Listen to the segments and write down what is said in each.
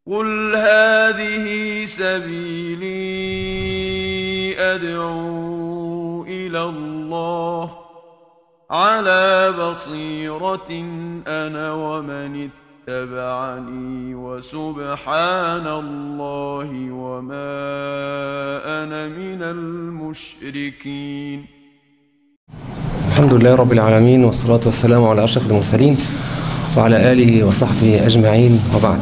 قل هذه سبيلي أدعو إلى الله على بصيرة أنا ومن اتبعني وسبحان الله وما أنا من المشركين الحمد لله رب العالمين والصلاة والسلام على أشرف المرسلين وعلى آله وصحبه أجمعين وبعد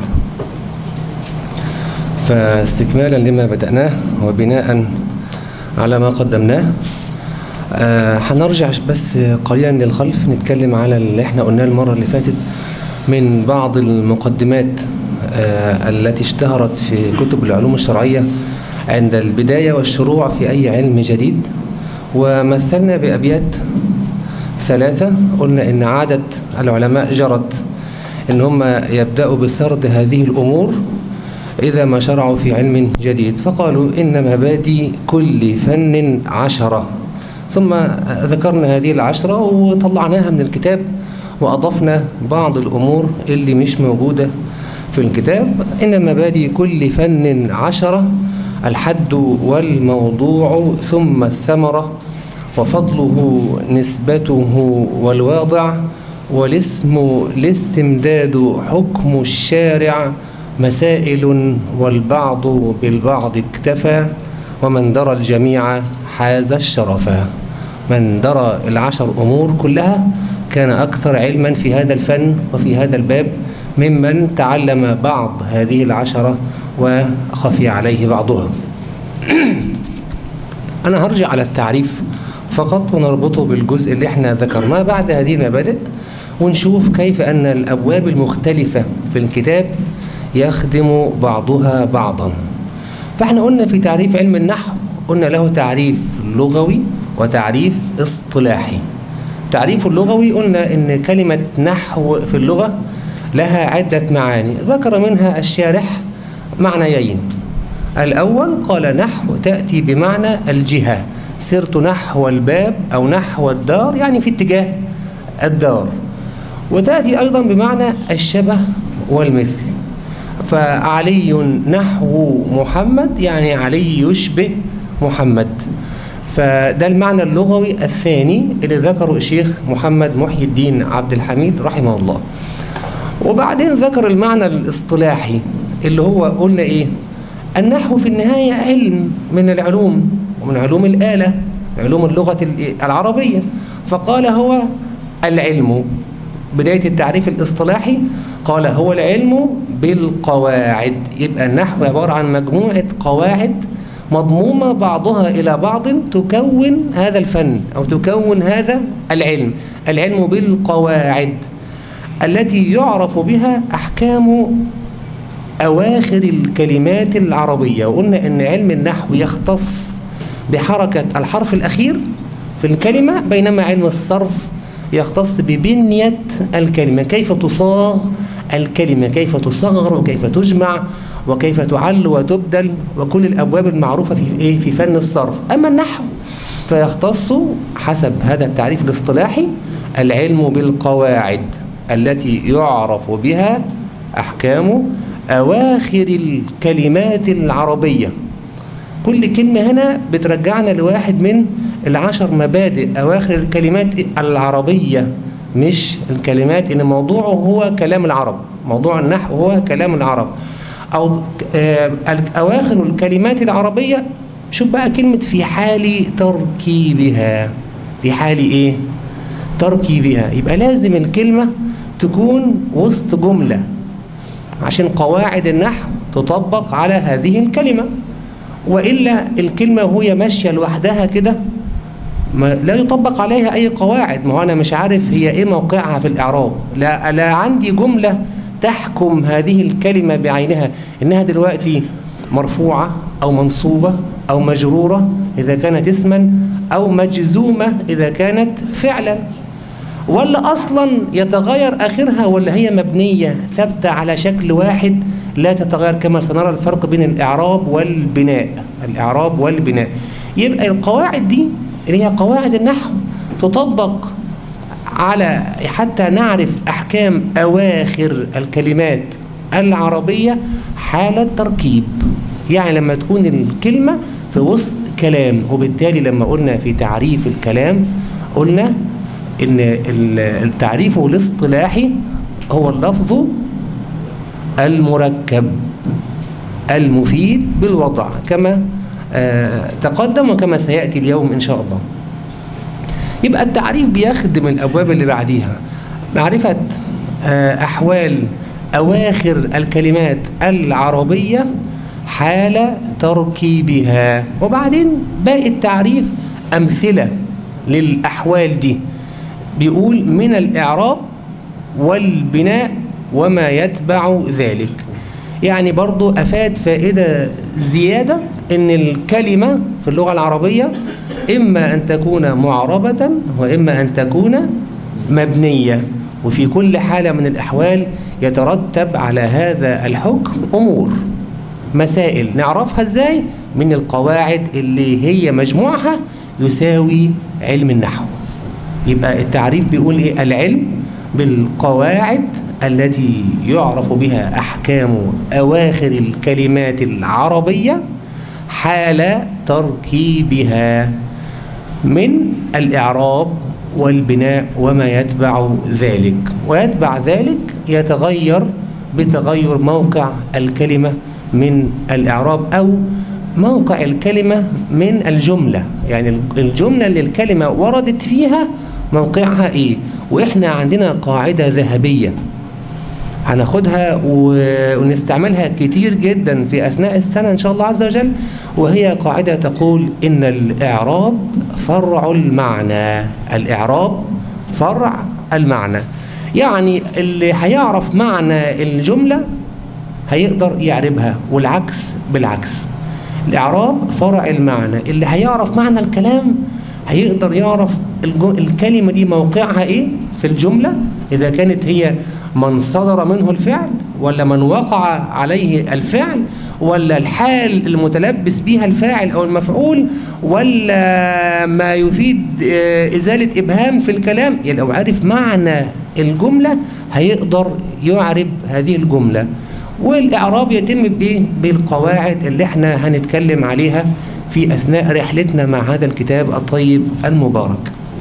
فاستكمالا لما بدأناه وبناء على ما قدمناه آه، هنرجع بس قليلا للخلف نتكلم على اللي احنا قلناه المرة اللي فاتت من بعض المقدمات آه، التي اشتهرت في كتب العلوم الشرعية عند البداية والشروع في أي علم جديد ومثلنا بأبيات ثلاثة قلنا إن عادة العلماء جرت إن هم يبدأوا بسرد هذه الأمور إذا ما شرعوا في علم جديد فقالوا إن مبادئ كل فن عشرة ثم ذكرنا هذه العشرة وطلعناها من الكتاب وأضفنا بعض الأمور اللي مش موجودة في الكتاب إن مبادئ كل فن عشرة الحد والموضوع ثم الثمرة وفضله نسبته والواضع والاسم الاستمداد حكم الشارع مسائل والبعض بالبعض اكتفى ومن درى الجميع حاز الشرفا من درى العشر أمور كلها كان أكثر علما في هذا الفن وفي هذا الباب ممن تعلم بعض هذه العشرة وخفي عليه بعضها أنا هرجع على التعريف فقط ونربطه بالجزء اللي احنا ذكرناه بعد هذه المبادئ ونشوف كيف أن الأبواب المختلفة في الكتاب يخدم بعضها بعضا فاحنا قلنا في تعريف علم النحو قلنا له تعريف لغوي وتعريف اصطلاحي التعريف اللغوي قلنا ان كلمة نحو في اللغة لها عدة معاني ذكر منها الشارح معنيين الأول قال نحو تأتي بمعنى الجهة سرت نحو الباب أو نحو الدار يعني في اتجاه الدار وتأتي أيضا بمعنى الشبه والمثل فعلي نحو محمد يعني علي يشبه محمد فده المعنى اللغوي الثاني اللي ذكره الشيخ محمد محي الدين عبد الحميد رحمه الله وبعدين ذكر المعنى الاصطلاحي اللي هو قلنا ايه النحو في النهاية علم من العلوم ومن علوم الآلة علوم اللغة العربية فقال هو العلم بداية التعريف الاصطلاحي قال هو العلم بالقواعد يبقى النحو عبارة عن مجموعة قواعد مضمومة بعضها إلى بعض تكون هذا الفن أو تكون هذا العلم العلم بالقواعد التي يعرف بها أحكام أواخر الكلمات العربية وقلنا أن علم النحو يختص بحركة الحرف الأخير في الكلمة بينما علم الصرف يختص ببنية الكلمة كيف تصاغ الكلمة كيف تصغر وكيف تجمع وكيف تعل وتبدل وكل الأبواب المعروفة في إيه في فن الصرف أما النحو فيختص حسب هذا التعريف الاصطلاحي العلم بالقواعد التي يعرف بها أحكام أواخر الكلمات العربية كل كلمة هنا بترجعنا لواحد من العشر مبادئ أواخر الكلمات العربية مش الكلمات إن موضوعه هو كلام العرب موضوع النحو هو كلام العرب أو أواخر الكلمات العربية شوف بقى كلمة في حال تركيبها في حال إيه تركيبها يبقى لازم الكلمة تكون وسط جملة عشان قواعد النحو تطبق على هذه الكلمة وإلا الكلمة وهي ماشية لوحدها كده ما لا يطبق عليها أي قواعد ما هو أنا مش عارف هي إيه موقعها في الإعراب لا, لا عندي جملة تحكم هذه الكلمة بعينها إنها دلوقتي مرفوعة أو منصوبة أو مجرورة إذا كانت اسما أو مجزومة إذا كانت فعلا ولا أصلا يتغير آخرها ولا هي مبنية ثابتة على شكل واحد لا تتغير كما سنرى الفرق بين الإعراب والبناء الإعراب والبناء يبقى القواعد دي اللي هي قواعد النحو تطبق على حتى نعرف أحكام أواخر الكلمات العربية حال التركيب يعني لما تكون الكلمة في وسط كلام وبالتالي لما قلنا في تعريف الكلام قلنا ان التعريف الاصطلاحي هو اللفظ المركب المفيد بالوضع كما تقدم وكما سيأتي اليوم إن شاء الله يبقى التعريف بيخدم الأبواب اللي بعديها معرفة أحوال أواخر الكلمات العربية حال تركيبها وبعدين باقي التعريف أمثلة للأحوال دي بيقول من الإعراب والبناء وما يتبع ذلك يعني برضو أفاد فائدة زيادة إن الكلمة في اللغة العربية إما أن تكون معربة وإما أن تكون مبنية وفي كل حالة من الأحوال يترتب على هذا الحكم أمور مسائل نعرفها إزاي من القواعد اللي هي مجموعها يساوي علم النحو يبقى التعريف بيقول إيه العلم بالقواعد التي يعرف بها أحكام أواخر الكلمات العربية حال تركيبها من الإعراب والبناء وما يتبع ذلك ويتبع ذلك يتغير بتغير موقع الكلمة من الإعراب أو موقع الكلمة من الجملة يعني الجملة اللي الكلمة وردت فيها موقعها إيه وإحنا عندنا قاعدة ذهبية هناخدها ونستعملها كتير جدا في أثناء السنة إن شاء الله عز وجل وهي قاعدة تقول إن الإعراب فرع المعنى الإعراب فرع المعنى يعني اللي هيعرف معنى الجملة هيقدر يعربها والعكس بالعكس الإعراب فرع المعنى اللي هيعرف معنى الكلام هيقدر يعرف الكلمة دي موقعها إيه في الجملة إذا كانت هي من صدر منه الفعل ولا من وقع عليه الفعل ولا الحال المتلبس بها الفاعل أو المفعول ولا ما يفيد إزالة إبهام في الكلام يعني لو عرف معنى الجملة هيقدر يعرب هذه الجملة والإعراب يتم بإيه؟ بالقواعد اللي احنا هنتكلم عليها في أثناء رحلتنا مع هذا الكتاب الطيب المبارك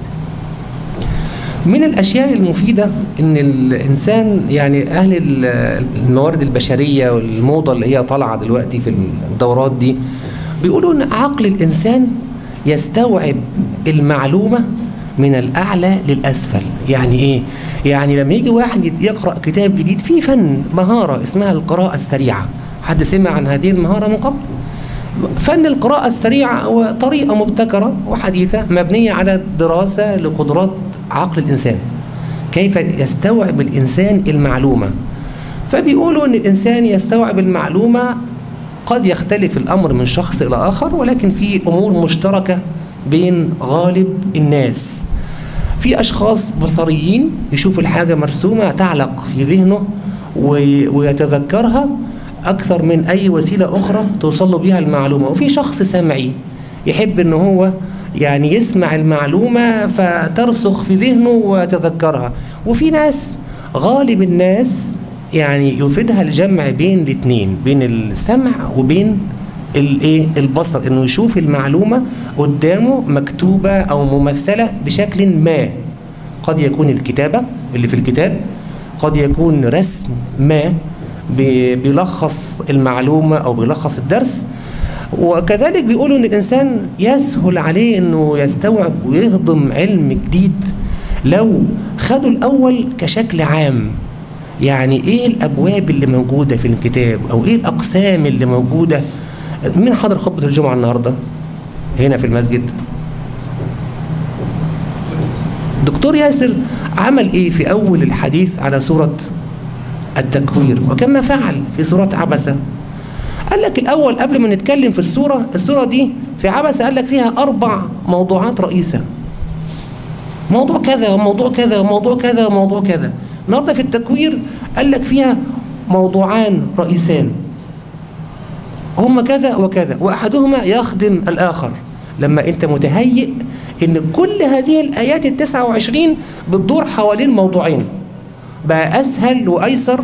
من الأشياء المفيدة إن الإنسان يعني أهل الموارد البشرية والموضة اللي هي طالعة دلوقتي في الدورات دي بيقولوا إن عقل الإنسان يستوعب المعلومة من الأعلى للأسفل يعني إيه؟ يعني لما يجي واحد يقرأ كتاب جديد فيه فن مهارة اسمها القراءة السريعة حد سمع عن هذه المهارة من قبل؟ فن القراءة السريعة هو طريقة مبتكرة وحديثة مبنية على دراسة لقدرات عقل الإنسان كيف يستوعب الإنسان المعلومة فبيقولوا أن الإنسان يستوعب المعلومة قد يختلف الأمر من شخص إلى آخر ولكن في أمور مشتركة بين غالب الناس في أشخاص بصريين يشوف الحاجة مرسومة تعلق في ذهنه ويتذكرها أكثر من أي وسيلة أخرى توصل له بيها المعلومة وفي شخص سمعي يحب أن هو يعني يسمع المعلومة فترسخ في ذهنه ويتذكرها وفي ناس غالب الناس يعني يفيدها الجمع بين الاثنين بين السمع وبين الايه البصر انه يشوف المعلومه قدامه مكتوبه او ممثله بشكل ما قد يكون الكتابه اللي في الكتاب قد يكون رسم ما بيلخص المعلومه او بيلخص الدرس وكذلك بيقولوا ان الانسان يسهل عليه انه يستوعب ويهضم علم جديد لو خدوا الاول كشكل عام يعني ايه الابواب اللي موجوده في الكتاب او ايه الاقسام اللي موجوده مين حضر خطبه الجمعه النهارده هنا في المسجد دكتور ياسر عمل ايه في اول الحديث على سوره التكوير وكما فعل في سوره عبسه قال لك الأول قبل ما نتكلم في السورة السورة دي في عبسة قال لك فيها أربع موضوعات رئيسة موضوع كذا وموضوع كذا وموضوع كذا وموضوع كذا النهارده في التكوير قال لك فيها موضوعان رئيسان هما كذا وكذا وأحدهما يخدم الآخر لما أنت متهيئ إن كل هذه الآيات التسعة وعشرين بتدور حوالين موضوعين بقى أسهل وأيسر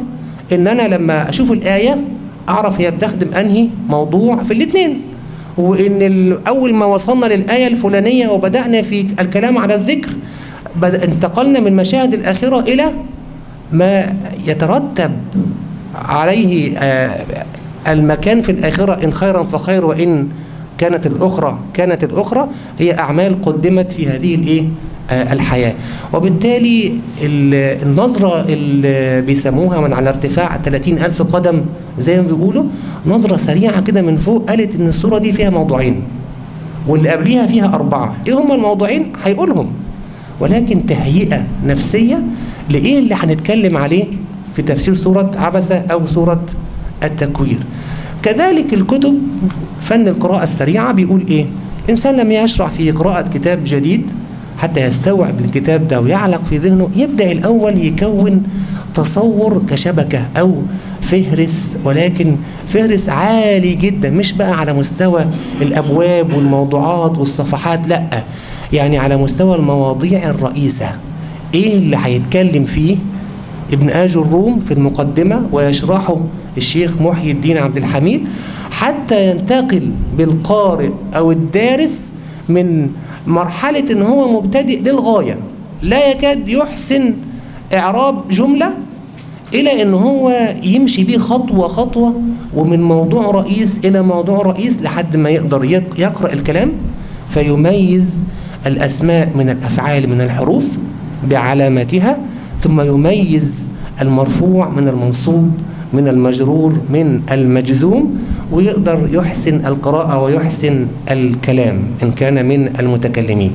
ان انا لما اشوف الايه اعرف هي بتخدم انهي موضوع في الاثنين وان ال- اول ما وصلنا للايه الفلانيه وبدانا في الكلام على الذكر بد- انتقلنا من مشاهد الاخره الى ما يترتب عليه آه، المكان في الآخرة إن خيرا فخير وإن كانت الأخرى كانت الأخرى هي أعمال قدمت في هذه الإيه آه، الحياة وبالتالي ال- النظرة اللي بيسموها من على ارتفاع 30 ألف قدم زي ما بيقولوا نظرة سريعة كده من فوق قالت إن الصورة دي فيها موضوعين واللي قبليها فيها أربعة إيه هم الموضوعين هيقولهم ولكن تهيئة نفسية لإيه اللي هنتكلم عليه في تفسير سورة عبسة أو سورة التكوير كذلك الكتب فن القراءة السريعة بيقول إيه إنسان لم يشرع في قراءة كتاب جديد حتى يستوعب الكتاب ده ويعلق في ذهنه يبدأ الأول يكون تصور كشبكة أو فهرس ولكن فهرس عالي جدا مش بقى على مستوى الأبواب والموضوعات والصفحات لأ يعني على مستوى المواضيع الرئيسة إيه اللي هيتكلم فيه ابن آج الروم في المقدمة ويشرحه الشيخ محي الدين عبد الحميد حتى ينتقل بالقارئ أو الدارس من مرحلة إن هو مبتدئ للغاية لا يكاد يحسن إعراب جملة إلى إن هو يمشي بيه خطوة خطوة ومن موضوع رئيس إلى موضوع رئيس لحد ما يقدر يق- يقرأ الكلام فيميز الأسماء من الأفعال من الحروف بعلاماتها ثم يميز المرفوع من المنصوب من المجرور من المجزوم ويقدر يحسن القراءة ويحسن الكلام إن كان من المتكلمين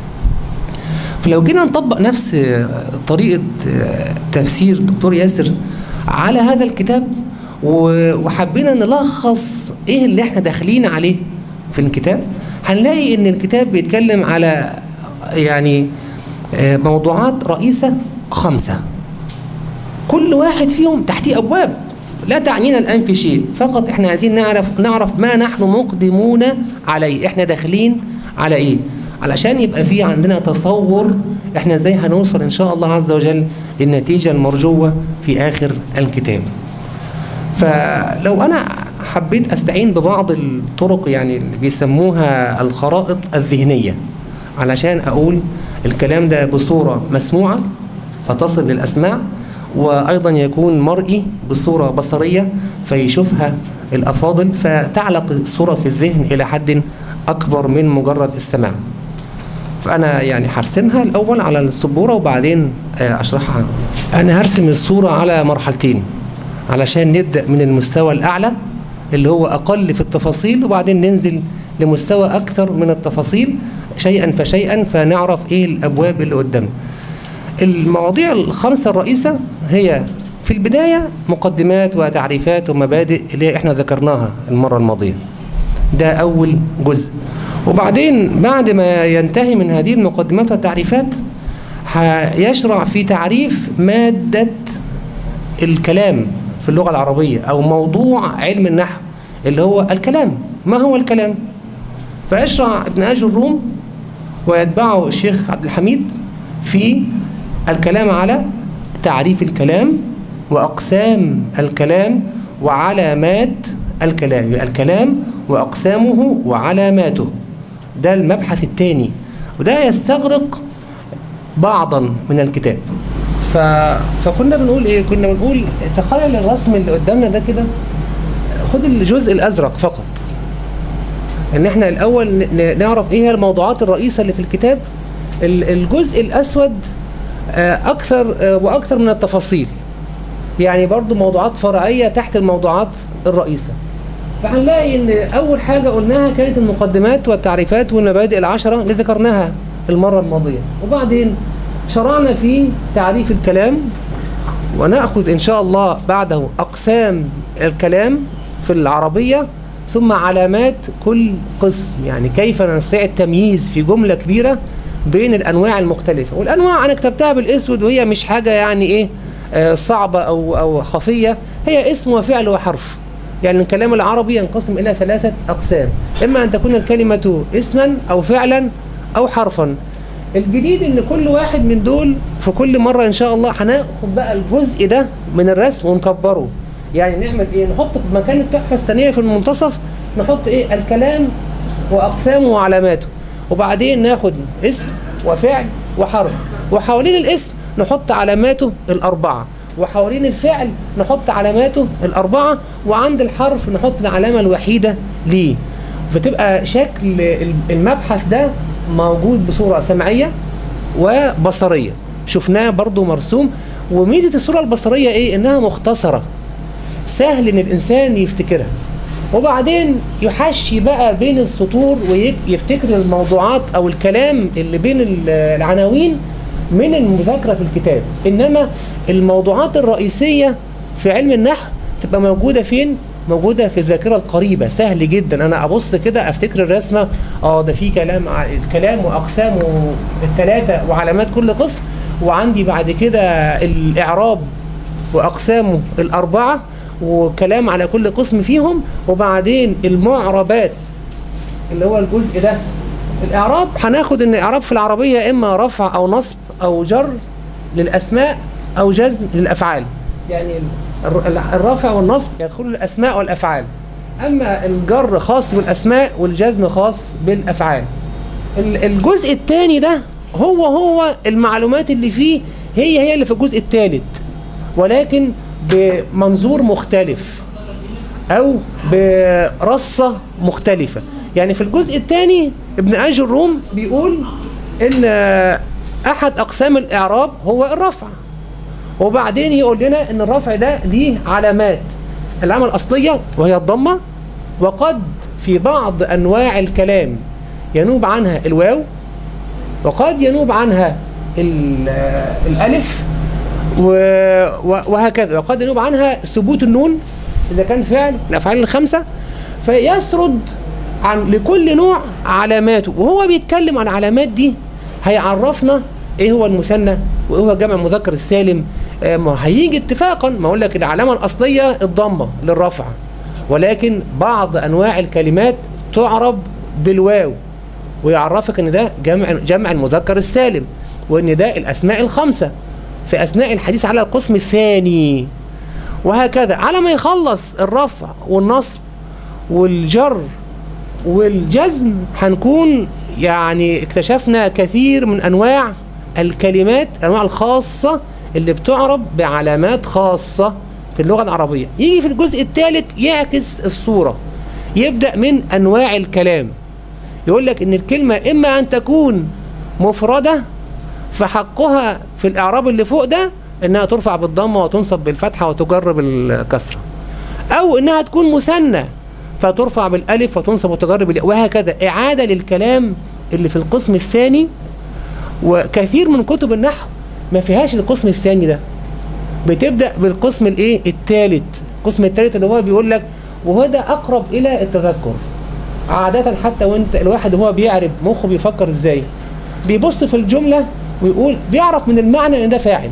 فلو جينا نطبق نفس طريقة تفسير دكتور ياسر على هذا الكتاب و- وحبينا نلخص ايه اللي احنا داخلين عليه في الكتاب هنلاقي ان الكتاب بيتكلم على يعني آه، موضوعات رئيسة خمسة كل واحد فيهم تحتيه أبواب لا تعنينا الآن في شيء فقط احنا عايزين نعرف نعرف ما نحن مقدمون عليه احنا داخلين على ايه علشان يبقى في عندنا تصور احنا ازاي هنوصل ان شاء الله عز وجل للنتيجة المرجوة في آخر الكتاب فلو انا حبيت استعين ببعض الطرق يعني اللي بيسموها الخرائط الذهنيه علشان اقول الكلام ده بصوره مسموعه فتصل للاسماع وايضا يكون مرئي بصوره بصريه فيشوفها الافاضل فتعلق الصوره في الذهن الى حد اكبر من مجرد السماع فانا يعني هرسمها الاول على السبوره وبعدين آه، اشرحها انا هرسم الصوره على مرحلتين علشان نبدا من المستوى الاعلى اللي هو اقل في التفاصيل وبعدين ننزل لمستوى اكثر من التفاصيل شيئا فشيئا فنعرف ايه الابواب اللي قدامنا المواضيع الخمسه الرئيسه هي في البدايه مقدمات وتعريفات ومبادئ اللي احنا ذكرناها المره الماضيه ده أول جزء وبعدين بعد ما ينتهي من هذه المقدمات والتعريفات هيشرع في تعريف مادة الكلام في اللغة العربية أو موضوع علم النحو اللي هو الكلام ما هو الكلام فيشرع ابن آج الروم ويتبعه الشيخ عبد الحميد في الكلام على تعريف الكلام وأقسام الكلام وعلامات الكلام يبقى الكلام وأقسامه وعلاماته ده المبحث الثاني وده يستغرق بعضا من الكتاب ف... فكنا بنقول ايه كنا بنقول تخيل الرسم اللي قدامنا ده كده خد الجزء الازرق فقط ان احنا الاول ن- نعرف ايه هي الموضوعات الرئيسه اللي في الكتاب ال- الجزء الاسود آه، اكثر آه، واكثر من التفاصيل يعني برضو موضوعات فرعيه تحت الموضوعات الرئيسه فهنلاقي ان اول حاجه قلناها كانت المقدمات والتعريفات والمبادئ العشره اللي ذكرناها المره الماضيه وبعدين شرعنا في تعريف الكلام وناخذ ان شاء الله بعده اقسام الكلام في العربيه ثم علامات كل قسم يعني كيف نستطيع التمييز في جمله كبيره بين الانواع المختلفه والانواع انا كتبتها بالاسود وهي مش حاجه يعني ايه آه، صعبه او او خفيه هي اسم وفعل وحرف يعني الكلام العربي ينقسم الى ثلاثه اقسام اما ان تكون الكلمه اسما او فعلا او حرفا الجديد ان كل واحد من دول في كل مرة إن شاء الله هناخد بقى الجزء ده من الرسم ونكبره يعني نعمل إيه نحط في مكان التحفة الثانية في المنتصف نحط إيه الكلام وأقسامه وعلاماته وبعدين ناخد اسم وفعل وحرف وحوالين الاسم نحط علاماته الأربعة وحوالين الفعل نحط علاماته الأربعة وعند الحرف نحط العلامة الوحيدة ليه فتبقى شكل المبحث ده موجود بصورة سمعية وبصرية شفناه برضو مرسوم وميزة الصورة البصرية ايه انها مختصرة سهل ان الانسان يفتكرها وبعدين يحشي بقى بين السطور ويفتكر الموضوعات او الكلام اللي بين العناوين من المذاكرة في الكتاب انما الموضوعات الرئيسية في علم النحو تبقى موجودة فين موجودة في الذاكرة القريبة سهل جدا انا ابص كده افتكر الرسمة اه ده في كلام الكلام واقسامه الثلاثة وعلامات كل قسم وعندي بعد كده الاعراب واقسامه الاربعة وكلام على كل قسم فيهم وبعدين المعربات اللي هو الجزء ده الاعراب هناخد ان الاعراب في العربية اما رفع او نصب او جر للاسماء او جزم للافعال يعني الرفع والنصب يدخلوا الاسماء والافعال اما الجر خاص بالاسماء والجزم خاص بالافعال الجزء الثاني ده هو هو المعلومات اللي فيه هي هي اللي في الجزء الثالث ولكن بمنظور مختلف او برصة مختلفة يعني في الجزء الثاني ابن اجر الروم بيقول ان احد اقسام الاعراب هو الرفع وبعدين يقول لنا ان الرفع ده ليه علامات العلامة الاصلية وهي الضمة وقد في بعض انواع الكلام ينوب عنها الواو وقد ينوب عنها الالف وهكذا وقد ينوب عنها ثبوت النون اذا كان فعل الافعال الخمسة فيسرد عن لكل نوع علاماته وهو بيتكلم عن علامات دي هيعرفنا ايه هو المثنى وايه هو جمع المذكر السالم آه ما هيجي اتفاقا ما اقول لك العلامه الاصليه الضمه للرفع ولكن بعض انواع الكلمات تعرب بالواو ويعرفك ان ده جمع جمع المذكر السالم وان ده الاسماء الخمسه في اثناء الحديث على القسم الثاني وهكذا على ما يخلص الرفع والنصب والجر والجزم هنكون يعني اكتشفنا كثير من انواع الكلمات الانواع الخاصة اللي بتعرب بعلامات خاصة في اللغة العربية يجي في الجزء الثالث يعكس الصورة يبدأ من انواع الكلام يقول لك ان الكلمة اما ان تكون مفردة فحقها في الاعراب اللي فوق ده انها ترفع بالضمة وتنصب بالفتحة وتجر بالكسرة او انها تكون مثنى فترفع بالالف وتنصب وتجر بالياء وهكذا اعادة للكلام اللي في القسم الثاني وكثير من كتب النحو ما فيهاش القسم الثاني ده بتبدأ بالقسم الايه الثالث القسم الثالث اللي هو بيقول لك وهو ده اقرب الى التذكر عادة حتى وانت الواحد وهو بيعرب مخه بيفكر ازاي بيبص في الجملة ويقول بيعرف من المعنى ان ده فاعل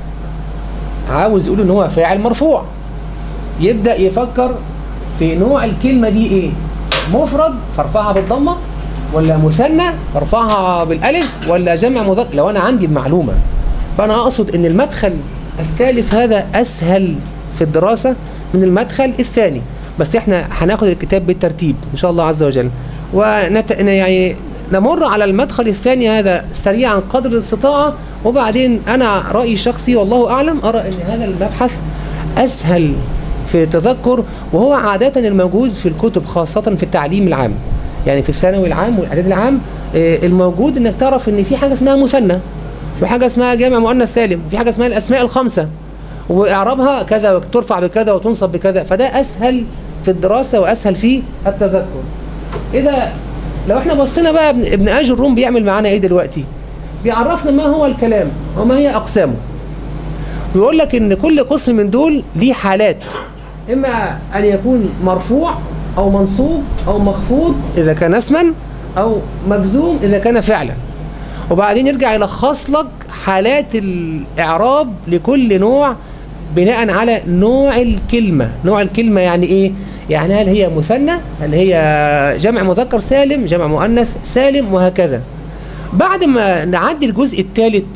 عاوز يقول ان هو فاعل مرفوع يبدأ يفكر في نوع الكلمة دي ايه مفرد فارفعها بالضمة ولا مثنى فارفعها بالالف ولا جمع مذكر لو انا عندي المعلومة فانا اقصد ان المدخل الثالث هذا اسهل في الدراسة من المدخل الثاني بس احنا هناخد الكتاب بالترتيب ان شاء الله عز وجل ونت... يعني نمر على المدخل الثاني هذا سريعا قدر الاستطاعة وبعدين انا رأيي الشخصي والله اعلم ارى ان هذا المبحث اسهل في التذكر وهو عادة الموجود في الكتب خاصة في التعليم العام يعني في الثانوي العام والاعداد العام الموجود انك تعرف ان في حاجة اسمها مثنى وحاجة اسمها جامع مؤنث سالم في حاجة اسمها الاسماء الخمسة واعرابها كذا ترفع بكذا وتنصب بكذا فده اسهل في الدراسة واسهل في التذكر اذا لو احنا بصينا بقى ابن, ابن اجر الروم بيعمل معانا ايه دلوقتي بيعرفنا ما هو الكلام وما هي اقسامه ويقول لك ان كل قسم من دول ليه حالات اما ان يكون مرفوع او منصوب او مخفوض اذا كان اسما او مجزوم اذا كان فعلا وبعدين يرجع يلخص لك حالات الاعراب لكل نوع بناء على نوع الكلمة نوع الكلمة يعني ايه يعني هل هي مثنى هل هي جمع مذكر سالم جمع مؤنث سالم وهكذا بعد ما نعدي الجزء الثالث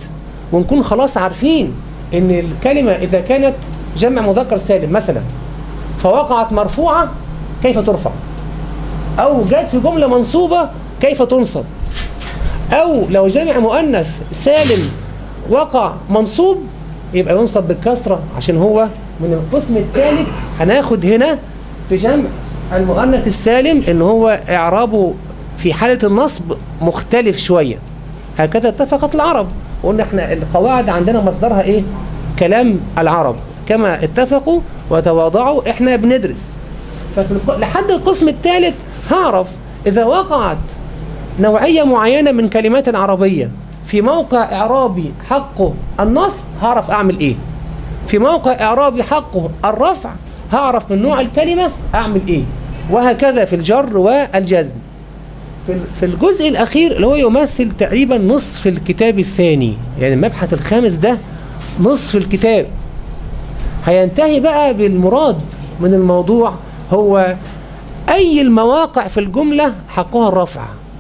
ونكون خلاص عارفين ان الكلمة اذا كانت جمع مذكر سالم مثلا فوقعت مرفوعة كيف ترفع او جت في جملة منصوبة كيف تنصب او لو جمع مؤنث سالم وقع منصوب يبقى ينصب بالكسرة عشان هو من القسم الثالث هناخد هنا في جمع المؤنث السالم ان هو اعرابه في حالة النصب مختلف شوية هكذا اتفقت العرب وقلنا احنا القواعد عندنا مصدرها ايه كلام العرب كما اتفقوا وتواضعوا احنا بندرس ففي الق... لحد القسم الثالث هعرف اذا وقعت نوعية معينة من كلمات عربية في موقع إعرابي حقه النصب هعرف أعمل إيه في موقع إعرابي حقه الرفع هعرف من نوع الكلمة أعمل إيه وهكذا في الجر والجزم في في الجزء الأخير اللي هو يمثل تقريبا نصف الكتاب الثاني يعني المبحث الخامس ده نصف الكتاب هينتهي بقى بالمراد من الموضوع هو أي المواقع في الجملة حقها الرفع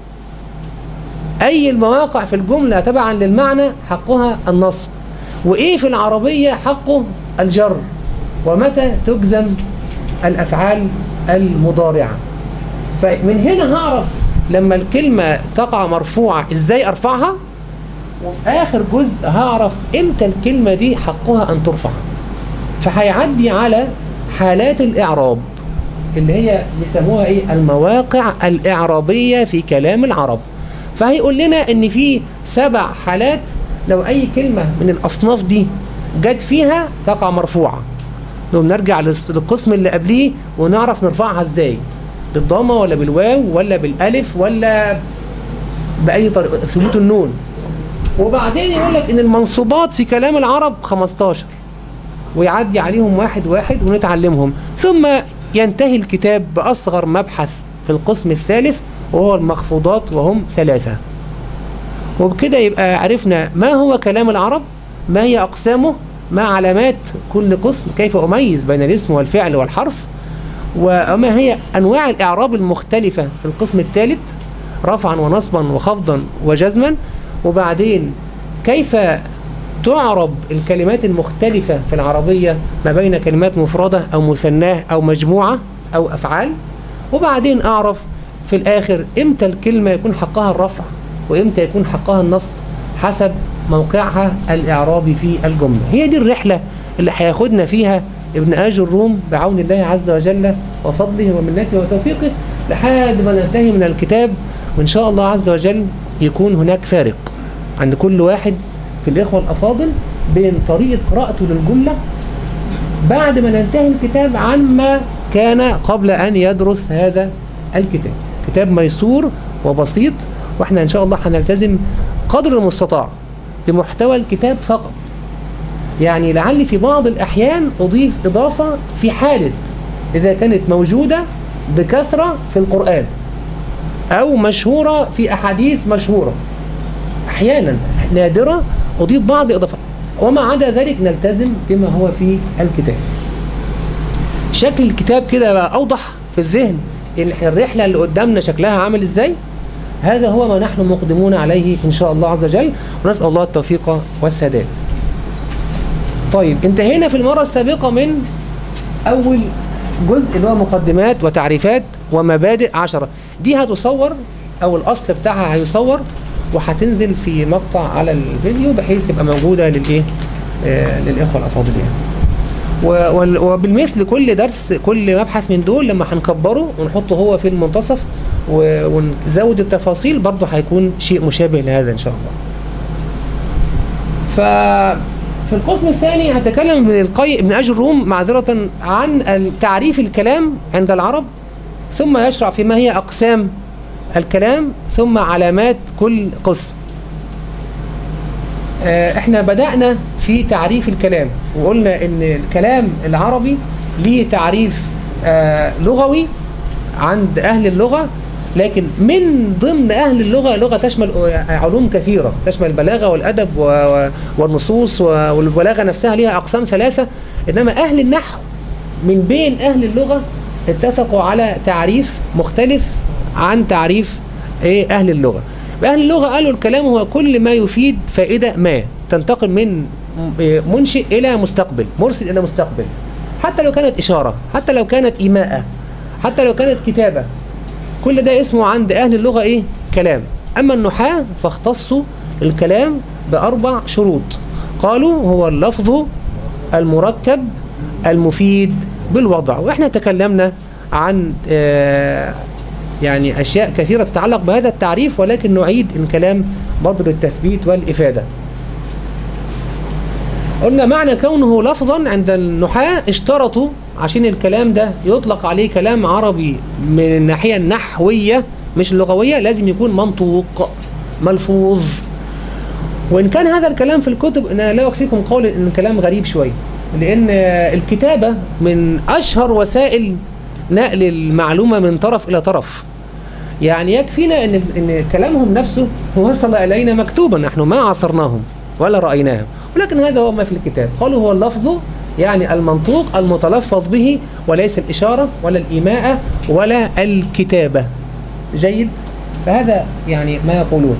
أي المواقع في الجملة تبعا للمعنى حقها النصب وإيه في العربية حقه الجر ومتى تجزم الأفعال المضارعة فمن هنا هعرف لما الكلمة تقع مرفوعة إزاي أرفعها وفي آخر جزء هعرف إمتى الكلمة دي حقها أن ترفع فهيعدي على حالات الإعراب اللي هي بيسموها إيه المواقع الإعرابية في كلام العرب فهيقول لنا ان في سبع حالات لو اي كلمة من الاصناف دي جت فيها تقع مرفوعة نقوم نرجع للقسم اللي قبليه ونعرف نرفعها ازاي بالضمة ولا بالواو ولا بالالف ولا باي طريقة ثبوت النون وبعدين يقول لك ان المنصوبات في كلام العرب 15 ويعدي عليهم واحد واحد ونتعلمهم ثم ينتهي الكتاب باصغر مبحث في القسم الثالث وهو المخفوضات وهم ثلاثة وبكده يبقى عرفنا ما هو كلام العرب ما هي أقسامه ما علامات كل قسم كيف أميز بين الاسم والفعل والحرف وما هي أنواع الإعراب المختلفة في القسم الثالث رفعا ونصبا وخفضا وجزما وبعدين كيف تعرب الكلمات المختلفة في العربية ما بين كلمات مفردة أو مثناه أو مجموعة أو أفعال وبعدين أعرف في الآخر إمتى الكلمة يكون حقها الرفع وإمتى يكون حقها النصب حسب موقعها الإعرابي في الجملة هي دي الرحلة اللي هياخدنا فيها ابن آج الروم بعون الله عز وجل وفضله ومنته وتوفيقه لحد ما ننتهي من الكتاب وإن شاء الله عز وجل يكون هناك فارق عند كل واحد في الإخوة الأفاضل بين طريقة قراءته للجملة بعد ما ننتهي الكتاب عما كان قبل أن يدرس هذا الكتاب كتاب ميسور وبسيط واحنا ان شاء الله هنلتزم قدر المستطاع بمحتوى الكتاب فقط يعني لعل في بعض الأحيان أضيف إضافة في حالة إذا كانت موجودة بكثرة في القرآن أو مشهورة في أحاديث مشهورة أحيانا نادرة أضيف بعض الإضافات وما عدا ذلك نلتزم بما هو في الكتاب شكل الكتاب كده بقى أوضح في الذهن إن الرحلة اللي قدامنا شكلها عامل إزاي هذا هو ما نحن مقدمون عليه إن شاء الله عز وجل ونسأل الله التوفيق والسداد طيب انتهينا في المرة السابقة من أول جزء اللي هو مقدمات وتعريفات ومبادئ عشرة دي هتصور أو الأصل بتاعها هيصور وهتنزل في مقطع على الفيديو بحيث تبقى موجودة للإيه آه للإخوة الأفاضل يعني و- وال- وبالمثل كل درس كل مبحث من دول لما هنكبره ونحطه هو في المنتصف و- ونزود التفاصيل برضه هيكون شيء مشابه لهذا إن شاء الله ففي القسم الثاني هتكلم ابن القي ابن أجر الروم معذرة عن تعريف الكلام عند العرب ثم يشرع فيما هي أقسام الكلام ثم علامات كل قسم آه، احنا بدأنا في تعريف الكلام وقلنا ان الكلام العربي ليه تعريف آه، لغوي عند اهل اللغة لكن من ضمن اهل اللغة لغة تشمل علوم كثيرة تشمل البلاغة والادب و- و- والنصوص و- والبلاغة نفسها ليها اقسام ثلاثة انما اهل النحو من بين اهل اللغة اتفقوا على تعريف مختلف عن تعريف ايه اهل اللغة اهل اللغة قالوا الكلام هو كل ما يفيد فائدة ما تنتقل من منشئ إلى مستقبل مرسل إلى مستقبل حتى لو كانت إشارة حتى لو كانت إيماءة حتى لو كانت كتابة كل ده اسمه عند أهل اللغة إيه؟ كلام أما النحاة فاختصوا الكلام بأربع شروط قالوا هو اللفظ المركب المفيد بالوضع وإحنا تكلمنا عن آه يعني أشياء كثيرة تتعلق بهذا التعريف ولكن نعيد الكلام برضه للتثبيت والإفادة قلنا معنى كونه لفظا عند النحاة اشترطوا عشان الكلام ده يطلق عليه كلام عربي من الناحية النحوية مش اللغوية لازم يكون منطوق ملفوظ وإن كان هذا الكلام في الكتب أنا لا أخفيكم قول إن الكلام غريب شوية لأن الكتابة من أشهر وسائل نقل المعلومة من طرف إلى طرف يعني يكفينا إن, إن كلامهم نفسه وصل إلينا مكتوبا نحن ما عصرناهم ولا رأيناهم ولكن هذا هو ما في الكتاب قالوا هو اللفظ يعني المنطوق المتلفظ به وليس الإشارة ولا الإيماءة ولا الكتابة جيد فهذا يعني ما يقولون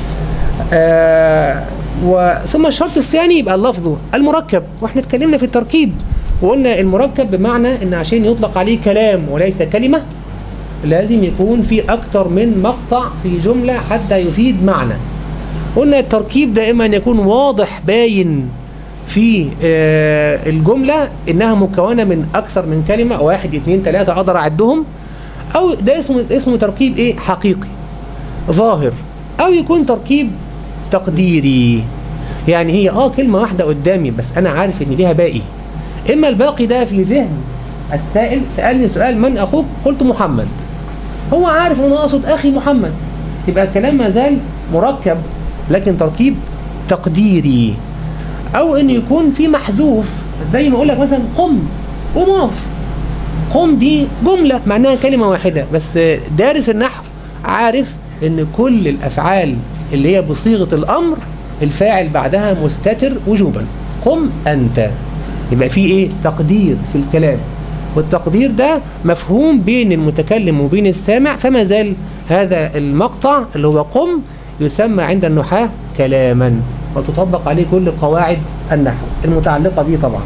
آه وثم الشرط الثاني يبقى اللفظ المركب واحنا اتكلمنا في التركيب وقلنا المركب بمعنى ان عشان يطلق عليه كلام وليس كلمة لازم يكون في اكتر من مقطع في جملة حتى يفيد معنى قلنا التركيب دائما يكون واضح باين في آه الجملة انها مكونة من اكثر من كلمة واحد اثنين ثلاثة اقدر اعدهم او ده اسمه اسمه تركيب ايه حقيقي ظاهر او يكون تركيب تقديري يعني هي اه كلمة واحدة قدامي بس انا عارف ان ليها باقي اما الباقي ده في ذهن السائل سألني سؤال من اخوك قلت محمد هو عارف ان انا اقصد اخي محمد يبقى الكلام ما زال مركب لكن تركيب تقديري او ان يكون في محذوف زي ما اقول لك مثلا قم قم اقف قم دي جملة معناها كلمة واحدة بس دارس النحو عارف ان كل الافعال اللي هي بصيغة الامر الفاعل بعدها مستتر وجوبا قم انت يبقى في ايه تقدير في الكلام والتقدير ده مفهوم بين المتكلم وبين السامع فما زال هذا المقطع اللي هو قم يسمى عند النحاة كلاما وتطبق عليه كل قواعد النحو المتعلقة به طبعا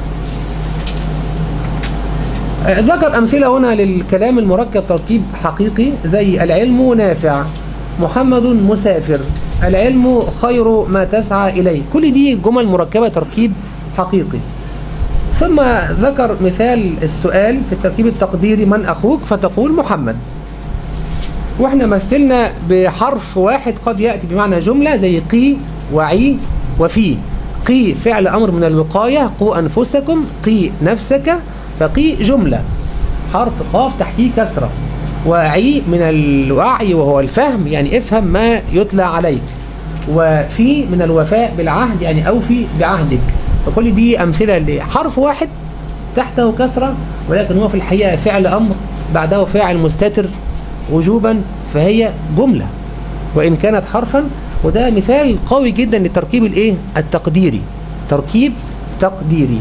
ذكر أمثلة هنا للكلام المركب تركيب حقيقي زي العلم نافع محمد مسافر العلم خير ما تسعى إليه كل دي جمل مركبة تركيب حقيقي ثم ذكر مثال السؤال في التركيب التقديري من أخوك فتقول محمد واحنا مثلنا بحرف واحد قد يأتي بمعنى جملة زي قي وعي وفي قي فعل أمر من الوقاية قو أنفسكم قي نفسك فقي جملة حرف قاف تحتيه كسرة وعي من الوعي وهو الفهم يعني افهم ما يتلى عليك وفي من الوفاء بالعهد يعني أوفي بعهدك فكل دي أمثلة لحرف واحد تحته كسرة ولكن هو في الحقيقة فعل أمر بعده فاعل مستتر وجوبا فهي جملة وإن كانت حرفا وده مثال قوي جدا للتركيب الايه التقديري تركيب تقديري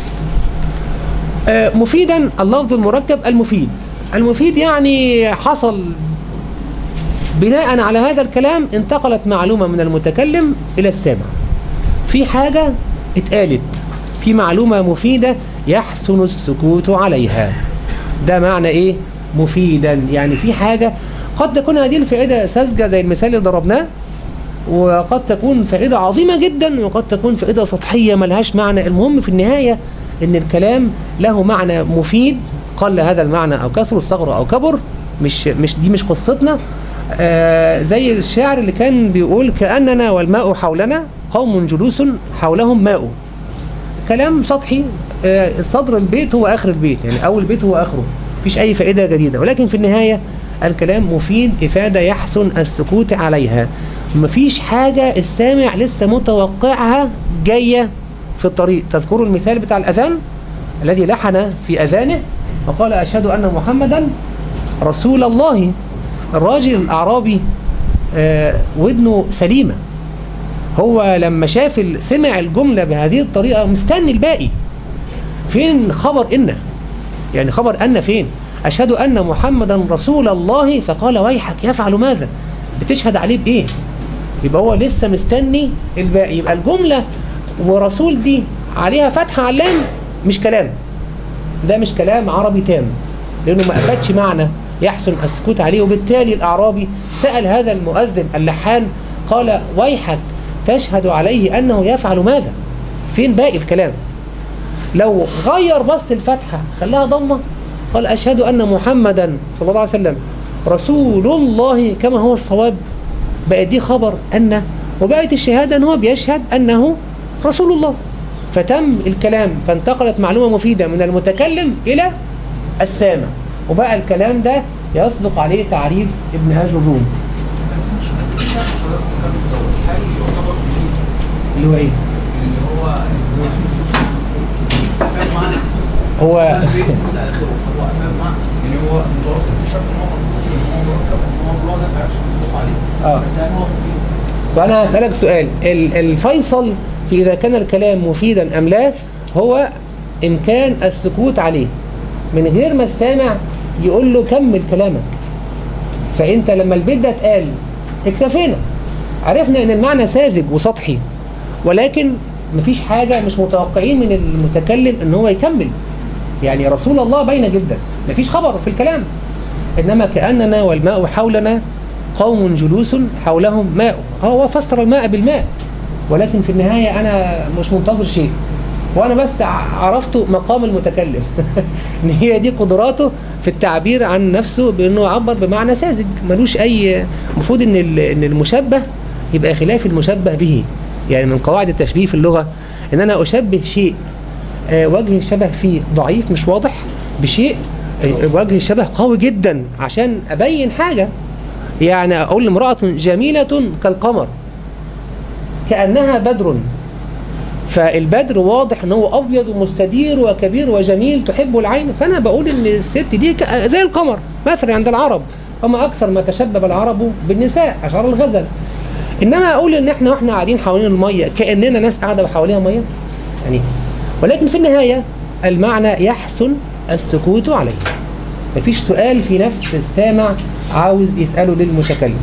آه مفيدا اللفظ المركب المفيد المفيد يعني حصل بناء على هذا الكلام انتقلت معلومة من المتكلم إلى السامع في حاجة اتقالت في معلومة مفيدة يحسن السكوت عليها ده معنى ايه مفيدا يعني في حاجة قد تكون هذه الفائدة ساذجة زي المثال اللي ضربناه وقد تكون فائدة عظيمة جدا وقد تكون فائدة سطحية ملهاش معنى المهم في النهاية ان الكلام له معنى مفيد قل هذا المعنى او كثر صغر او كبر مش مش دي مش قصتنا آه زي الشاعر اللي كان بيقول كأننا والماء حولنا قوم جلوس حولهم ماء كلام سطحي آه صدر البيت هو آخر البيت يعني أول بيت هو آخره مفيش أي فائدة جديدة ولكن في النهاية الكلام مفيد إفادة يحسن السكوت عليها مفيش حاجة السامع لسه متوقعها جاية في الطريق تذكروا المثال بتاع الأذان الذي لحن في أذانه وقال أشهد أن محمدا رسول الله الراجل الأعرابي آه ودنه سليمة هو لما شاف سمع الجملة بهذه الطريقة مستني الباقي فين خبر إن يعني خبر أن فين أشهد أن محمدا رسول الله فقال ويحك يفعل ماذا بتشهد عليه بإيه يبقى هو لسه مستني الباقي يبقى الجملة ورسول دي عليها فتحة على اللام مش كلام ده مش كلام عربي تام لأنه ما أفادش معنى يحسن السكوت عليه وبالتالي الأعرابي سأل هذا المؤذن اللحان قال ويحك تشهد عليه أنه يفعل ماذا فين باقي الكلام لو غير بس الفتحة خلاها ضمة قال أشهد أن محمدا صلى الله عليه وسلم رسول الله كما هو الصواب بقت دي خبر أن وبقت الشهادة أن هو بيشهد أنه رسول الله فتم الكلام فانتقلت معلومة مفيدة من المتكلم إلى السامع وبقى الكلام ده يصدق عليه تعريف ابن هاج الروم اللي هو ايه؟ اللي هو افهم معنى هو مثل اخره فهو افهم معنى يعني هو متوفر في شكل ان هو مفروض ان هو مركب ان هو الموضوع ده فيحصل الوقوف عليه آه. بس هل هو مفيد؟ وأنا هسألك سؤال ال- الفيصل في إذا كان الكلام مفيدا أم لا هو إمكان السكوت عليه من غير ما السامع يقول له كمل كلامك فأنت لما البيت ده اتقال اكتفينا عرفنا إن المعنى ساذج وسطحي ولكن مفيش حاجة مش متوقعين من المتكلم إن هو يكمل يعني رسول الله باينة جدا مفيش خبر في الكلام إنما كأننا والماء حولنا قوم جلوس حولهم ماء هو فسر الماء بالماء ولكن في النهاية أنا مش منتظر شيء وأنا بس ع- عرفت مقام المتكلم إن هي دي قدراته في التعبير عن نفسه بأنه يعبر بمعنى ساذج ملوش أي المفروض إن ال- إن المشبه يبقى خلاف المشبه به يعني من قواعد التشبيه في اللغة إن أنا أشبه شيء آه، وجه الشبه فيه ضعيف مش واضح بشيء آه، وجه الشبه قوي جدا عشان أبين حاجة يعني أقول امرأة جميلة كالقمر كأنها بدر فالبدر واضح ان هو ابيض ومستدير وكبير وجميل تحب العين فانا بقول ان الست دي ك- زي القمر مثلا عند العرب وما اكثر ما تشبب العرب بالنساء اشعار الغزل انما اقول ان احنا واحنا قاعدين حوالين الميه كاننا ناس قاعده حواليها ميه يعني ولكن في النهايه المعنى يحسن السكوت عليه مفيش سؤال في نفس السامع عاوز يساله للمتكلم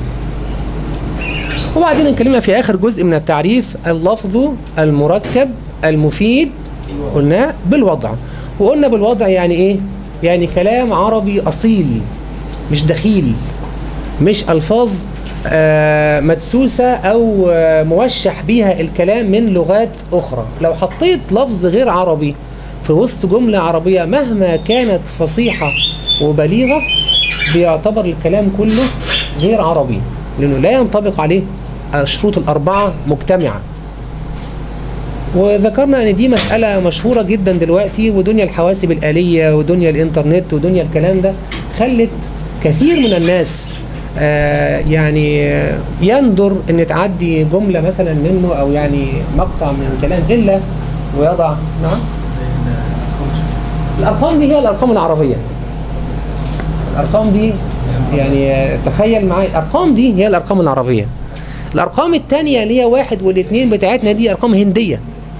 وبعدين اتكلمنا في اخر جزء من التعريف اللفظ المركب المفيد قلنا بالوضع وقلنا بالوضع يعني ايه يعني كلام عربي اصيل مش دخيل مش الفاظ آه، مدسوسة أو آه، موشح بيها الكلام من لغات أخرى لو حطيت لفظ غير عربي في وسط جملة عربية مهما كانت فصيحة وبليغة بيعتبر الكلام كله غير عربي لأنه لا ينطبق عليه الشروط الأربعة مجتمعة وذكرنا ان دي مسألة مشهورة جدا دلوقتي ودنيا الحواسب الآلية ودنيا الإنترنت ودنيا الكلام ده خلت كثير من الناس آه يعني آه، يندر ان تعدي جملة مثلا منه او يعني مقطع من الكلام الا ويضع نعم الارقام دي هي الارقام العربية الارقام دي يعني آه، تخيل معايا الارقام دي هي الارقام العربية الارقام التانية اللي هي واحد والاثنين بتاعتنا دي ارقام هندية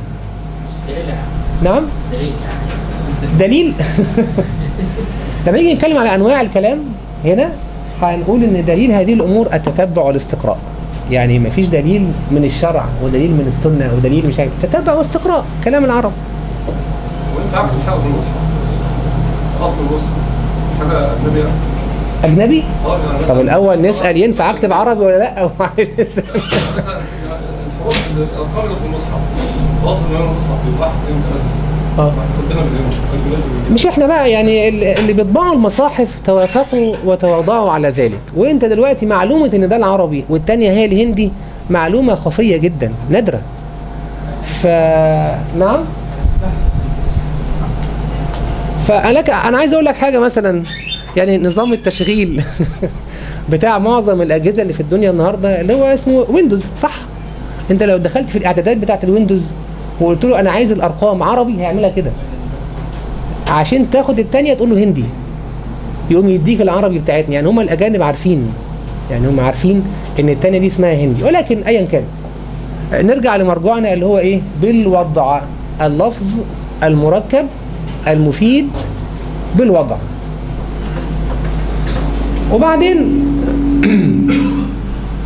نعم دليل لما نيجي نتكلم على انواع الكلام هنا هنقول ان دليل هذه الامور التتبع والاستقراء يعني مفيش دليل من الشرع ودليل من السنه ودليل مش عارف تتبع واستقراء كلام العرب وينفع اكتب حاجه في المصحف اصل المصحف حاجه اجنبيه اجنبي اه يعني مثلا طب الاول نسال ينفع اكتب عربي ولا لا وبعدين نسأل. مثلا الحروف الارقام اللي في المصحف اصل من المصحف بيبقى واحد اثنين ثلاثه اه ربنا باليوم الجنود باليوم مش احنا بقى يعني ال- اللي بيطبعوا المصاحف توافقوا وتواضعوا على ذلك وانت دلوقتي معلومة ان ده العربي والتانية هي الهندي معلومة خفية جدا نادرة ف نعم فانا انا عايز اقول لك حاجة مثلا يعني نظام التشغيل بتاع معظم الاجهزة اللي في الدنيا النهاردة اللي هو اسمه ويندوز صح انت لو دخلت في الاعدادات بتاعت الويندوز وقلت له انا عايز الارقام عربي هيعملها كده عشان تاخد التانية تقول له هندي يقوم يديك العربي بتاعتنا يعني هم الاجانب عارفين يعني هم عارفين ان التانية دي اسمها هندي ولكن ايا كان نرجع لمرجوعنا اللي هو ايه بالوضع اللفظ المركب المفيد بالوضع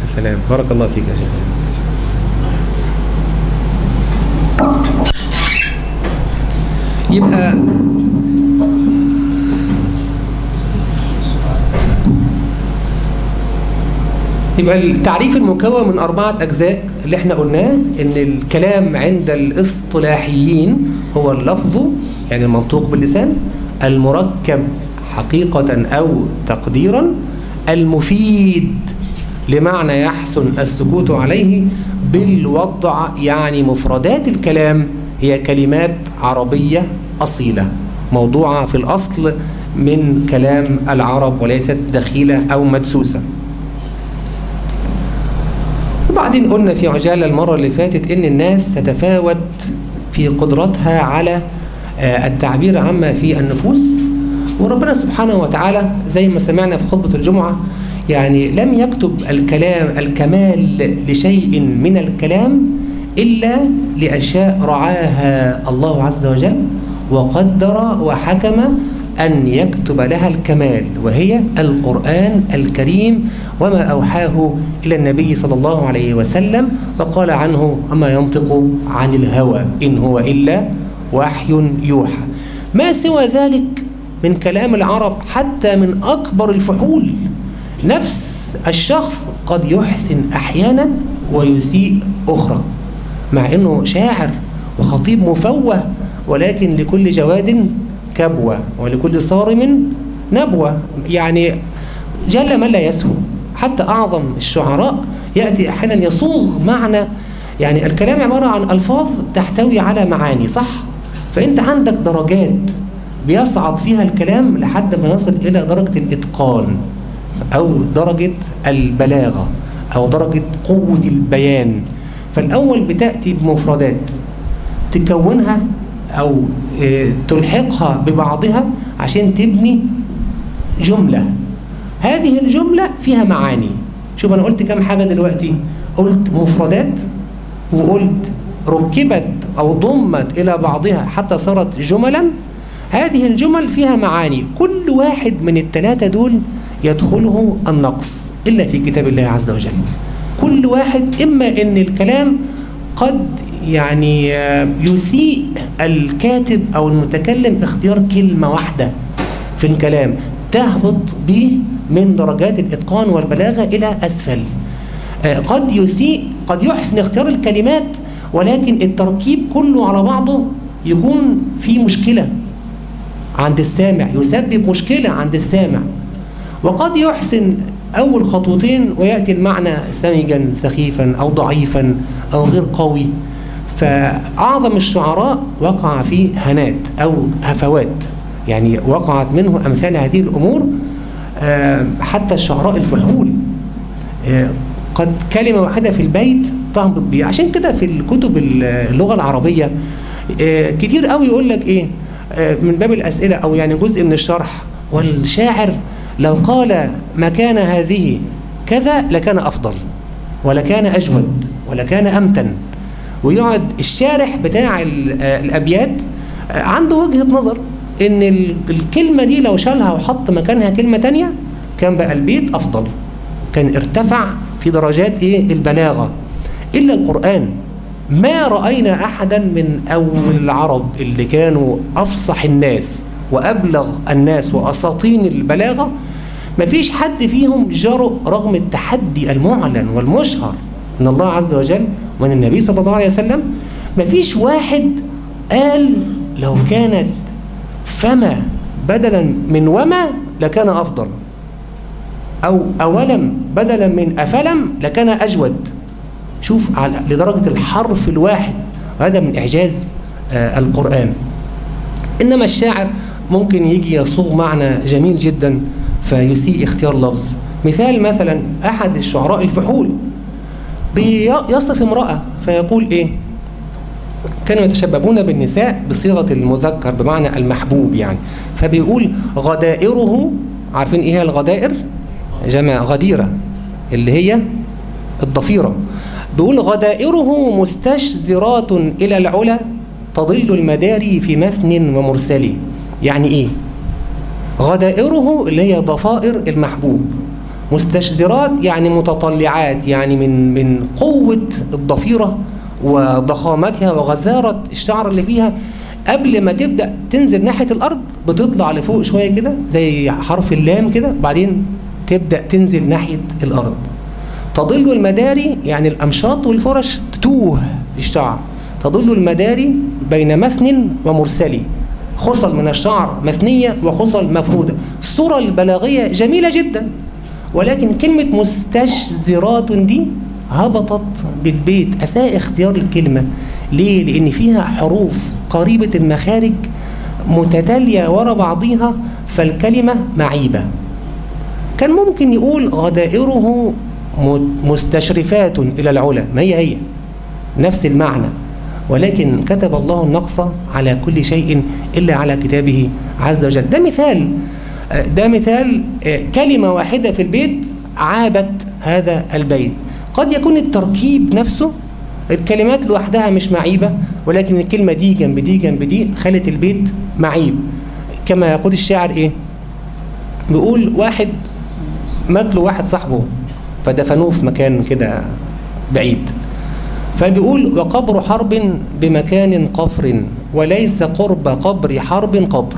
سلام بارك الله فيك يا شيخ يبقى يبقى التعريف المكون من أربعة أجزاء اللي احنا قلناه إن الكلام عند الاصطلاحيين هو اللفظ يعني المنطوق باللسان المركب حقيقة أو تقديرا المفيد لمعنى يحسن السكوت عليه بالوضع يعني مفردات الكلام هي كلمات عربية أصيلة موضوعة في الأصل من كلام العرب وليست دخيلة أو مدسوسة وبعدين قلنا في عجالة المرة اللي فاتت إن الناس تتفاوت في قدرتها على التعبير عما في النفوس وربنا سبحانه وتعالى زي ما سمعنا في خطبة الجمعة يعني لم يكتب الكلام الكمال لشيء من الكلام إلا لأشياء رعاها الله عز وجل وقدر وحكم أن يكتب لها الكمال وهي القرآن الكريم وما أوحاه إلى النبي صلى الله عليه وسلم وقال عنه أما ينطق عن الهوى إن هو إلا وحي يوحى ما سوى ذلك من كلام العرب حتى من أكبر الفحول نفس الشخص قد يحسن أحيانا ويسيء أخرى مع أنه شاعر وخطيب مفوه ولكن لكل جواد كبوة ولكل صارم نبوة يعني جل من لا يسهو حتى أعظم الشعراء يأتي أحيانا يصوغ معنى يعني الكلام عبارة عن ألفاظ تحتوي على معاني صح؟ فأنت عندك درجات بيصعد فيها الكلام لحد ما يصل إلى درجة الإتقان أو درجة البلاغة أو درجة قوة البيان فالأول بتأتي بمفردات تكونها أو تلحقها ببعضها عشان تبني جملة هذه الجملة فيها معاني شوف أنا قلت كم حاجة دلوقتي قلت مفردات وقلت ركبت أو ضمت إلى بعضها حتى صارت جملا هذه الجمل فيها معاني كل واحد من الثلاثة دول يدخله النقص إلا في كتاب الله عز وجل كل واحد إما أن الكلام قد يعني يسيء الكاتب أو المتكلم اختيار كلمة واحدة في الكلام تهبط به من درجات الإتقان والبلاغة إلى أسفل قد يسيء قد يحسن اختيار الكلمات ولكن التركيب كله على بعضه يكون في مشكلة عند السامع يسبب مشكلة عند السامع وقد يحسن أول خطوتين ويأتي المعنى سمجا سخيفا أو ضعيفا أو غير قوي فأعظم الشعراء وقع في هنات أو هفوات يعني وقعت منه أمثال هذه الأمور حتى الشعراء الفحول قد كلمة واحدة في البيت تهبط بيه عشان كده في الكتب اللغة العربية كتير قوي يقول لك إيه من باب الأسئلة أو يعني جزء من الشرح والشاعر لو قال مكان هذه كذا لكان أفضل ولكان أجود ولكان أمتن ويقعد الشارح بتاع الأبيات عنده وجهة نظر إن الكلمة دي لو شالها وحط مكانها كلمة تانية كان بقى البيت أفضل كان ارتفع في درجات إيه البلاغة إلا القرآن ما رأينا أحدا من أول العرب اللي كانوا أفصح الناس وأبلغ الناس وأساطين البلاغة مفيش حد فيهم جرؤ رغم التحدي المعلن والمشهر من الله عز وجل ومن النبي صلى الله عليه وسلم مفيش واحد قال لو كانت فما بدلا من وما لكان أفضل أو أولم بدلا من أفلم لكان أجود شوف على لدرجة الحرف الواحد هذا من إعجاز آه القرآن إنما الشاعر ممكن يجي يصوغ معنى جميل جدا فيسيء اختيار لفظ مثال مثلا أحد الشعراء الفحول بيصف امرأة فيقول إيه كانوا يتشببون بالنساء بصيغة المذكر بمعنى المحبوب يعني فبيقول غدائره عارفين إيه هي الغدائر جمع غديرة اللي هي الضفيرة بيقول غدائره مستشذرات إلى العلا تضل المداري في مثن ومرسل يعني إيه غدائره اللي هي ضفائر المحبوب مستشذرات يعني متطلعات يعني من من قوة الضفيرة وضخامتها وغزارة الشعر اللي فيها قبل ما تبدأ تنزل ناحية الأرض بتطلع لفوق شوية كده زي حرف اللام كده بعدين تبدأ تنزل ناحية الأرض تضل المداري يعني الأمشاط والفرش تتوه في الشعر تضل المداري بين مثن ومرسلي خصل من الشعر مثنية وخصل مفرودة الصورة البلاغية جميلة جدا ولكن كلمة مستشذرات دي هبطت بالبيت أساء اختيار الكلمة ليه؟ لأن فيها حروف قريبة المخارج متتالية ورا بعضيها فالكلمة معيبة كان ممكن يقول غدائره مستشرفات إلى العلا ما هي هي نفس المعنى ولكن كتب الله النقص على كل شيء إلا على كتابه عز وجل ده مثال ده مثال كلمة واحدة في البيت عابت هذا البيت قد يكون التركيب نفسه الكلمات لوحدها مش معيبة ولكن الكلمة دي جنب دي جنب دي خلت البيت معيب كما يقول الشاعر ايه بيقول واحد مات له واحد صاحبه فدفنوه في مكان كده بعيد فبيقول وقبر حرب بمكان قفر وليس قرب قبر حرب قبر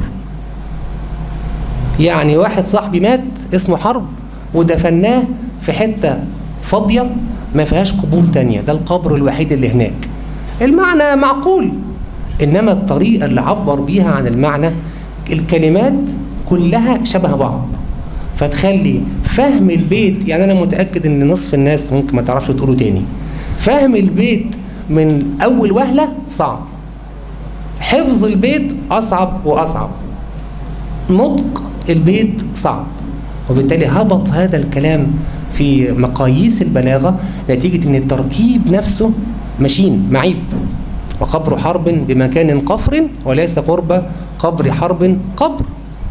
يعني واحد صاحبي مات اسمه حرب ودفناه في حتة فاضية ما فيهاش قبور تانية ده القبر الوحيد اللي هناك المعنى معقول إنما الطريقة اللي عبر بيها عن المعنى الكلمات كلها شبه بعض فتخلي فهم البيت يعني أنا متأكد إن نصف الناس ممكن ما تعرفش تقوله تاني فهم البيت من أول وهلة صعب حفظ البيت أصعب وأصعب نطق البيت صعب وبالتالي هبط هذا الكلام في مقاييس البلاغة نتيجة أن التركيب نفسه مشين معيب وقبر حرب بمكان قفر وليس قرب قبر حرب قبر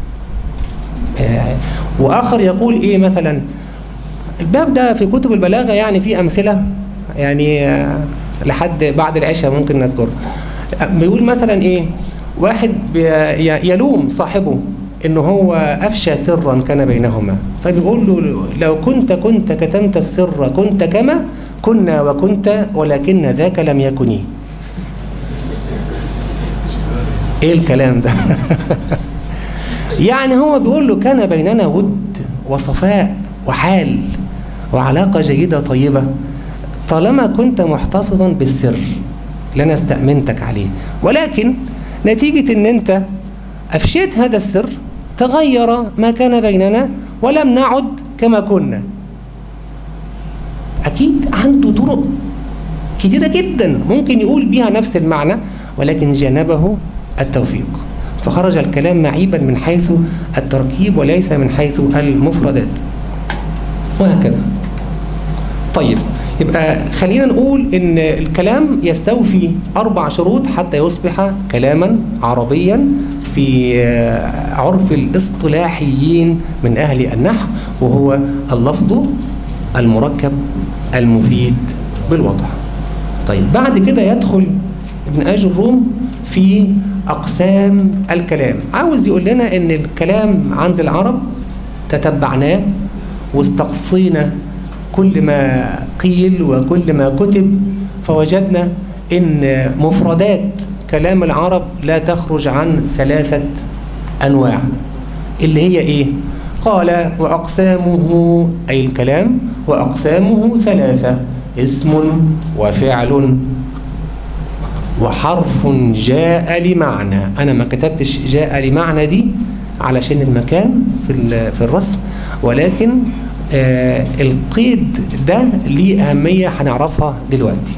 آه وآخر يقول إيه مثلا الباب ده في كتب البلاغة يعني فيه أمثلة يعني آه لحد بعد العشاء ممكن نذكر بيقول مثلا إيه واحد يلوم صاحبه إن هو أفشى سرا كان بينهما فبيقول له لو كنت كنت كتمت السر كنت كما كنا وكنت ولكن ذاك لم يكن ايه الكلام ده يعني هو بيقول له كان بيننا ود وصفاء وحال وعلاقة جيدة طيبة طالما كنت محتفظا بالسر اللي انا استأمنتك عليه ولكن نتيجة ان انت افشيت هذا السر تغير ما كان بيننا ولم نعد كما كنا أكيد عنده طرق كتيرة جدا ممكن يقول بيها نفس المعنى ولكن جانبه التوفيق فخرج الكلام معيبا من حيث التركيب وليس من حيث المفردات وهكذا طيب يبقى خلينا نقول ان الكلام يستوفي اربع شروط حتى يصبح كلاما عربيا في عرف الاصطلاحيين من اهل النحو وهو اللفظ المركب المفيد بالوضع طيب بعد كده يدخل ابن آج الروم في أقسام الكلام عاوز يقول لنا إن الكلام عند العرب تتبعناه واستقصينا كل ما قيل وكل ما كتب فوجدنا إن مفردات كلام العرب لا تخرج عن ثلاثة أنواع اللي هي إيه؟ قال وأقسامه أي الكلام وأقسامه ثلاثة اسم وفعل وحرف جاء لمعنى أنا ما كتبتش جاء لمعنى دي علشان المكان في في الرسم ولكن آه القيد ده ليه أهمية هنعرفها دلوقتي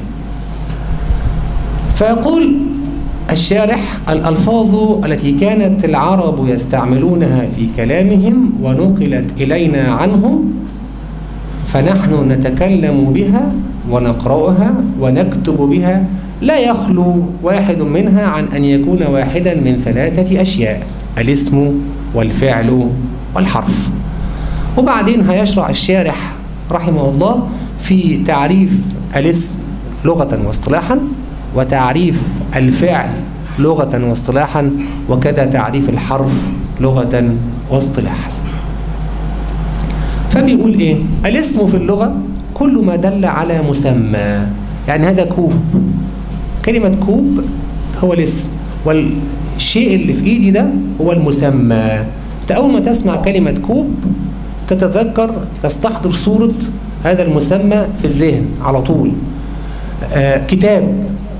فيقول الشارح الألفاظ التي كانت العرب يستعملونها في كلامهم ونقلت إلينا عنهم فنحن نتكلم بها ونقرأها ونكتب بها لا يخلو واحد منها عن أن يكون واحدا من ثلاثة أشياء الاسم والفعل والحرف وبعدين هيشرع الشارح رحمه الله في تعريف الاسم لغة واصطلاحا وتعريف الفعل لغة واصطلاحا وكذا تعريف الحرف لغة واصطلاحا فبيقول ايه الاسم في اللغة كل ما دل على مسمى يعني هذا كوب كلمة كوب هو الاسم والشيء اللي في ايدي ده هو المسمى انت اول ما تسمع كلمة كوب تتذكر تستحضر صورة هذا المسمى في الذهن على طول آه كتاب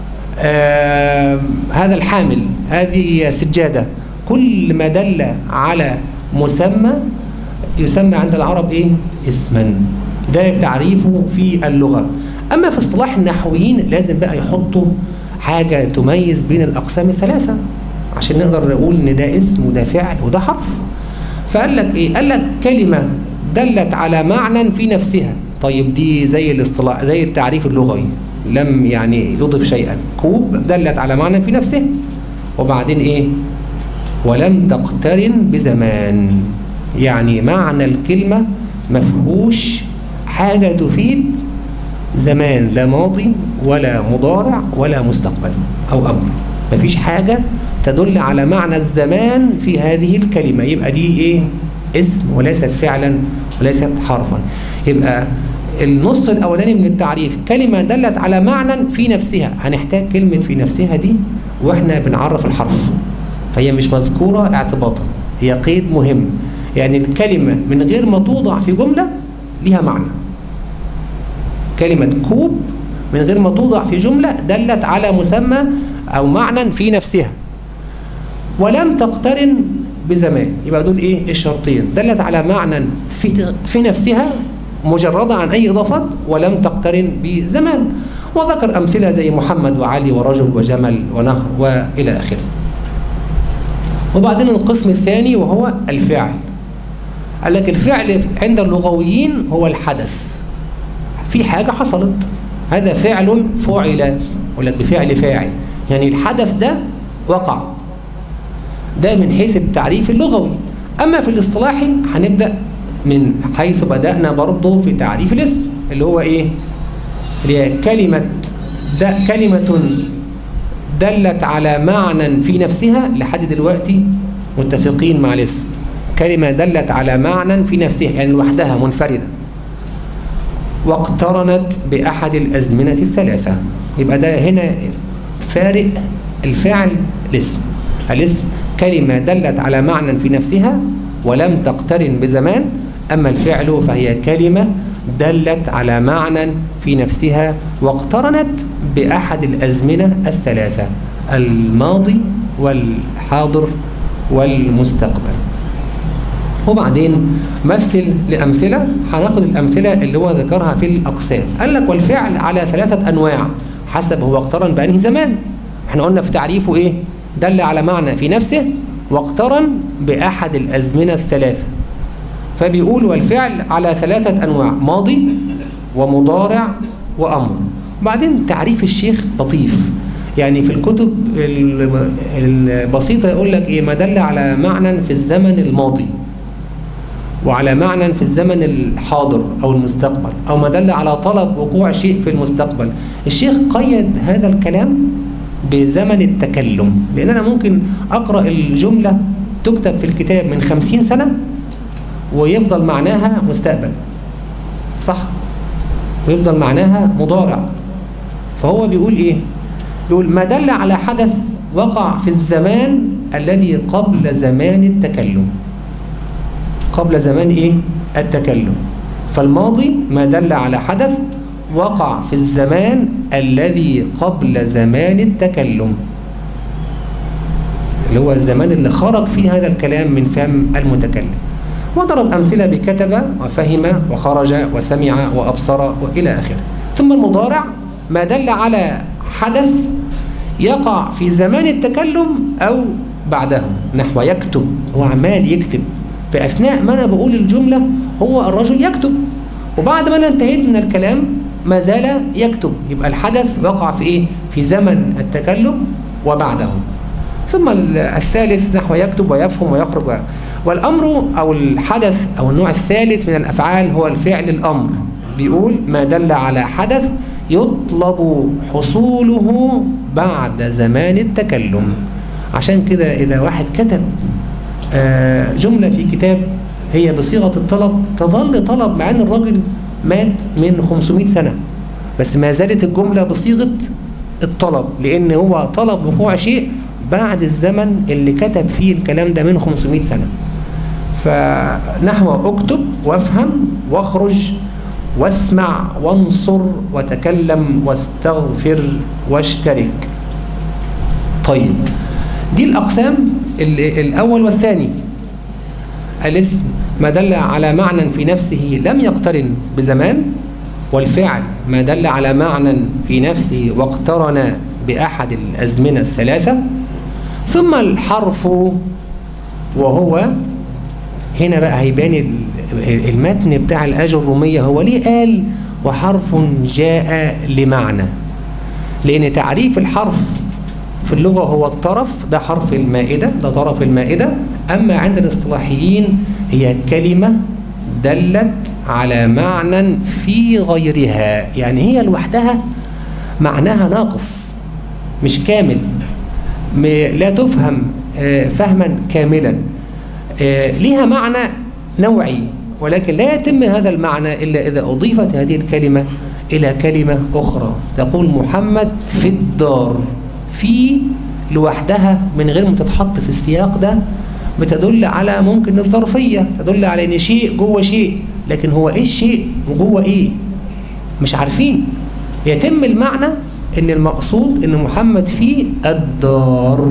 آه هذا الحامل هذه سجادة كل ما دل على مسمى يسمى عند العرب ايه اسما ده تعريفه في اللغة اما في اصطلاح النحويين لازم بقى يحطوا حاجة تميز بين الاقسام الثلاثة عشان نقدر نقول ان ده اسم وده فعل وده حرف فقال لك ايه قال لك كلمة دلت على معنى في نفسها طيب دي زي الاصطلاح زي التعريف اللغوي لم يعني يضف شيئا كوب دلت على معنى في نفسه وبعدين ايه ولم تقترن بزمان يعني معنى الكلمة مفهوش حاجة تفيد زمان لا ماضي ولا مضارع ولا مستقبل أو أمر مفيش حاجة تدل على معنى الزمان في هذه الكلمة يبقى دي إيه اسم وليست فعلا وليست حرفا يبقى النص الأولاني من التعريف كلمة دلت على معنى في نفسها هنحتاج كلمة في نفسها دي وإحنا بنعرف الحرف فهي مش مذكورة اعتباطا هي قيد مهم يعني الكلمة من غير ما توضع في جملة ليها معنى كلمة كوب من غير ما توضع في جملة دلت على مسمى أو معنى في نفسها ولم تقترن بزمان يبقى دول إيه الشرطين دلت على معنى في, في نفسها مجردة عن أي إضافات ولم تقترن بزمان وذكر أمثلة زي محمد وعلي ورجل وجمل ونهر وإلى آخره وبعدين القسم الثاني وهو الفعل قال لك الفعل عند اللغويين هو الحدث في حاجة حصلت هذا فعل فعل يقول لك بفعل فاعل يعني الحدث ده وقع ده من حيث التعريف اللغوي أما في الاصطلاحي هنبدأ من حيث بدأنا برضه في تعريف الاسم اللي هو إيه؟ اللي هي كلمة ده كلمة دلت على معنى في نفسها لحد دلوقتي متفقين مع الاسم كلمة دلت على معنى في نفسها يعني لوحدها منفردة واقترنت بأحد الأزمنة الثلاثة يبقى ده هنا فارق الفعل الاسم الاسم كلمة دلت على معنى في نفسها ولم تقترن بزمان أما الفعل فهي كلمة دلت على معنى في نفسها واقترنت بأحد الأزمنة الثلاثة الماضي والحاضر والمستقبل وبعدين مثل لأمثلة هناخد الأمثلة اللي هو ذكرها في الأقسام قال لك والفعل على ثلاثة أنواع حسب هو اقترن بأنهي زمان احنا قلنا في تعريفه إيه دل على معنى في نفسه واقترن بأحد الأزمنة الثلاثة فبيقول والفعل على ثلاثة أنواع ماضي ومضارع وأمر بعدين تعريف الشيخ لطيف يعني في الكتب البسيطة يقول لك إيه ما دل على معنى في الزمن الماضي وعلى معنى في الزمن الحاضر أو المستقبل أو ما دل على طلب وقوع شيء في المستقبل الشيخ قيد هذا الكلام بزمن التكلم لأن أنا ممكن أقرأ الجملة تكتب في الكتاب من خمسين سنة ويفضل معناها مستقبل صح ويفضل معناها مضارع فهو بيقول إيه بيقول ما دل على حدث وقع في الزمان الذي قبل زمان التكلم قبل زمان إيه التكلم فالماضي ما دل على حدث وقع في الزمان الذي قبل زمان التكلم اللي هو الزمان اللي خرج فيه هذا الكلام من فم المتكلم وضرب أمثلة بكتب وفهم وخرج وسمع وأبصر وإلى آخره ثم المضارع ما دل على حدث يقع في زمان التكلم أو بعده نحو يكتب هو عمال يكتب في أثناء ما أنا بقول الجملة هو الرجل يكتب وبعد ما أنا انتهيت من الكلام ما زال يكتب يبقى الحدث وقع في إيه؟ في زمن التكلم وبعده ثم الثالث نحو يكتب ويفهم ويخرج والأمر أو الحدث أو النوع الثالث من الأفعال هو الفعل الأمر بيقول ما دل على حدث يطلب حصوله بعد زمان التكلم عشان كده إذا واحد كتب جملة في كتاب هي بصيغة الطلب تظل طلب مع ان الراجل مات من 500 سنة بس ما زالت الجملة بصيغة الطلب لان هو طلب وقوع شيء بعد الزمن اللي كتب فيه الكلام ده من 500 سنة فنحو اكتب وافهم واخرج واسمع وانصر وتكلم واستغفر واشترك طيب دي الأقسام ال- الأول والثاني الاسم ما دل على معنى في نفسه لم يقترن بزمان والفعل ما دل على معنى في نفسه واقترن بأحد الأزمنة الثلاثة ثم الحرف وهو هنا بقى هيبان ال- المتن بتاع الآية الرومية هو ليه قال وحرف جاء لمعنى لأن تعريف الحرف في اللغة هو الطرف ده حرف المائدة ده طرف المائدة أما عند الاصطلاحيين هي كلمة دلت على معنى في غيرها يعني هي لوحدها معناها ناقص مش كامل م- لا تفهم آه، فهما كاملا آه، ليها معنى نوعي ولكن لا يتم هذا المعنى إلا إذا أضيفت هذه الكلمة إلى كلمة أخرى تقول محمد في الدار في لوحدها من غير ما تتحط في السياق ده بتدل على ممكن الظرفية تدل على إن شيء جوه شيء لكن هو إيه الشيء وجوه إيه مش عارفين يتم المعنى إن المقصود إن محمد في الدار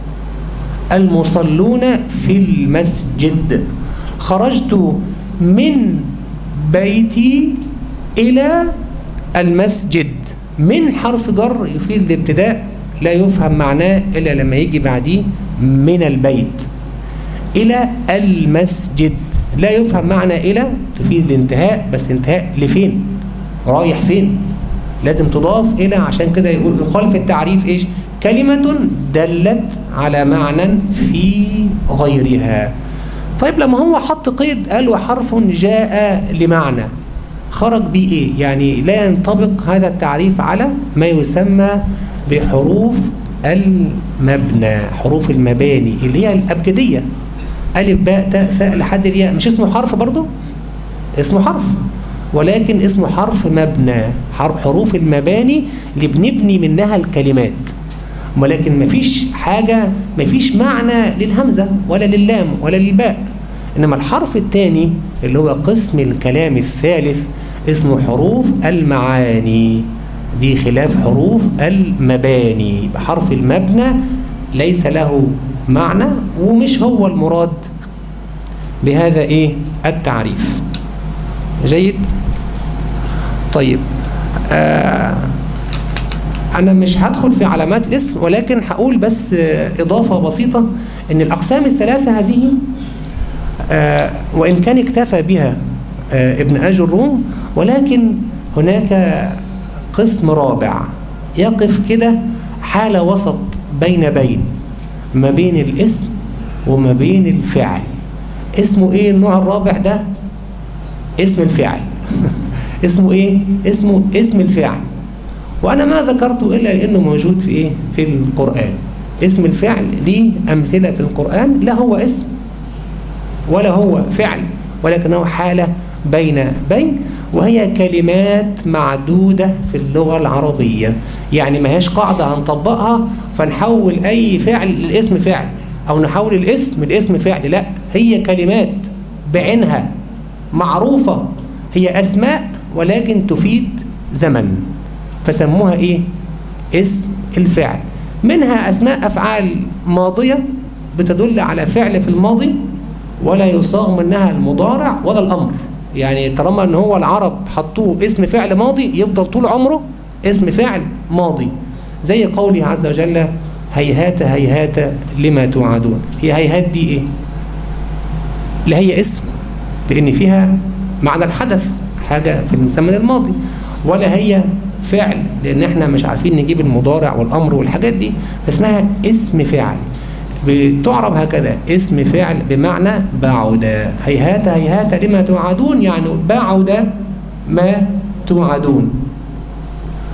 المصلون في المسجد خرجت من بيتي إلى المسجد من حرف جر يفيد الابتداء لا يفهم معناه إلا لما يجي بعديه من البيت إلى المسجد لا يفهم معنى إلى تفيد الانتهاء بس انتهاء لفين رايح فين لازم تضاف إلى عشان كده يقول- يقال في التعريف إيش كلمة دلت على معنى في غيرها طيب لما هو حط قيد قال وحرف جاء لمعنى خرج بيه ايه يعني لا ينطبق هذا التعريف على ما يسمى بحروف المبنى حروف المباني اللي هي الأبجدية ألف باء تاء ثاء لحد الياء مش اسمه حرف برضه اسمه حرف ولكن اسمه حرف مبنى حرف حروف المباني اللي بنبني منها الكلمات ولكن مفيش حاجة مفيش معنى للهمزة ولا لللام ولا للباء إنما الحرف الثاني اللي هو قسم الكلام الثالث اسمه حروف المعاني دي خلاف حروف المباني بحرف المبنى ليس له معنى ومش هو المراد بهذا ايه التعريف جيد طيب آه أنا مش هدخل في علامات الاسم ولكن هقول بس آه، إضافة بسيطة إن الأقسام الثلاثة هذه آه، وإن كان اكتفى بها آه، ابن آج الروم ولكن هناك قسم رابع يقف كده حالة وسط بين بين ما بين الاسم وما بين الفعل اسمه ايه النوع الرابع ده اسم الفعل اسمه ايه اسمه اسم الفعل وانا ما ذكرته الا لانه موجود في ايه في القران اسم الفعل ليه امثله في القران لا هو اسم ولا هو فعل ولكنه حاله بين بين وهي كلمات معدودة في اللغة العربية يعني ما هيش قاعدة هنطبقها فنحول أي فعل الاسم فعل أو نحول الاسم الاسم فعل لا هي كلمات بعينها معروفة هي أسماء ولكن تفيد زمن فسموها إيه؟ اسم الفعل منها أسماء أفعال ماضية بتدل على فعل في الماضي ولا يصاغ منها المضارع ولا الأمر يعني طالما ان هو العرب حطوه اسم فعل ماضي يفضل طول عمره اسم فعل ماضي زي قوله عز وجل هيهات هيهات لما توعدون هي هيهات دي ايه لا هي اسم لان فيها معنى الحدث حاجة في المسمى الماضي ولا هي فعل لان احنا مش عارفين نجيب المضارع والامر والحاجات دي اسمها اسم فعل بتعرب هكذا اسم فعل بمعنى بعد هيهات هيهات لما توعدون يعني بعد ما توعدون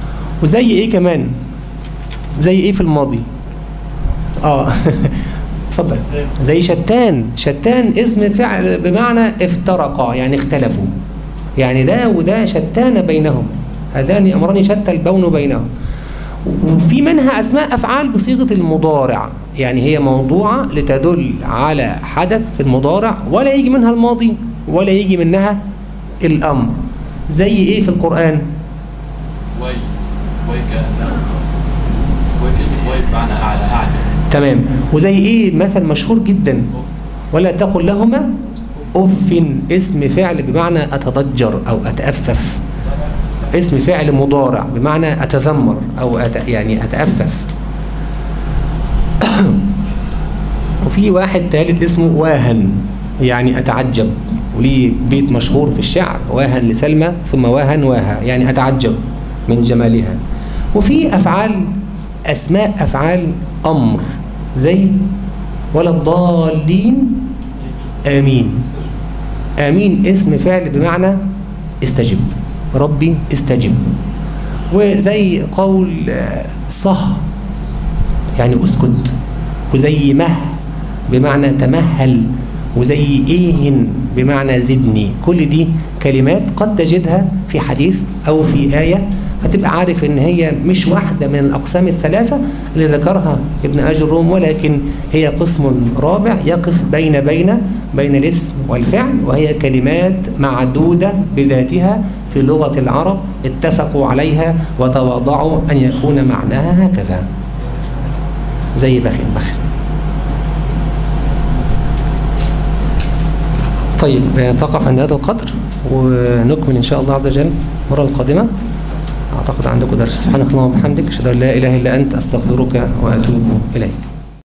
وزي ايه كمان زي ايه في الماضي اه اتفضل زي شتان شتان اسم فعل بمعنى افترقا يعني اختلفوا يعني ده وده شتان بينهم هذان امران شتى البون بينهم وفي منها اسماء افعال بصيغه المضارع يعني هي موضوعه لتدل على حدث في المضارع ولا يجي منها الماضي ولا يجي منها الامر زي ايه في القران وي وي كأنه وي كلمة وي بمعنى أعلى أعجب تمام وزي ايه مثل مشهور جدا أوف ولا تقل لهما اف اسم فعل بمعنى اتضجر او اتأفف اسم فعل مضارع بمعنى اتذمر او أت... يعني اتأفف وفي واحد ثالث اسمه واهن يعني اتعجب وليه بيت مشهور في الشعر واهن لسلمى ثم واهن واها يعني اتعجب من جمالها وفي افعال اسماء افعال امر زي ولا الضالين امين امين اسم فعل بمعنى استجب ربي استجب وزي قول آه، صه يعني اسكت وزي مه بمعنى تمهل وزي ايه بمعنى زدني كل دي كلمات قد تجدها في حديث او في آية فتبقى عارف ان هي مش واحدة من الاقسام الثلاثة اللي ذكرها ابن اجروم ولكن هي قسم رابع يقف بين بين بين الاسم والفعل وهي كلمات معدودة بذاتها في لغة العرب اتفقوا عليها وتواضعوا ان يكون معناها هكذا زي بخل بخل طيب نتوقف عند هذا القدر ونكمل إن شاء الله عز وجل المرة القادمة أعتقد عندكم درس سبحانك اللهم وبحمدك أشهد أن لا إله إلا أنت أستغفرك وأتوب إليك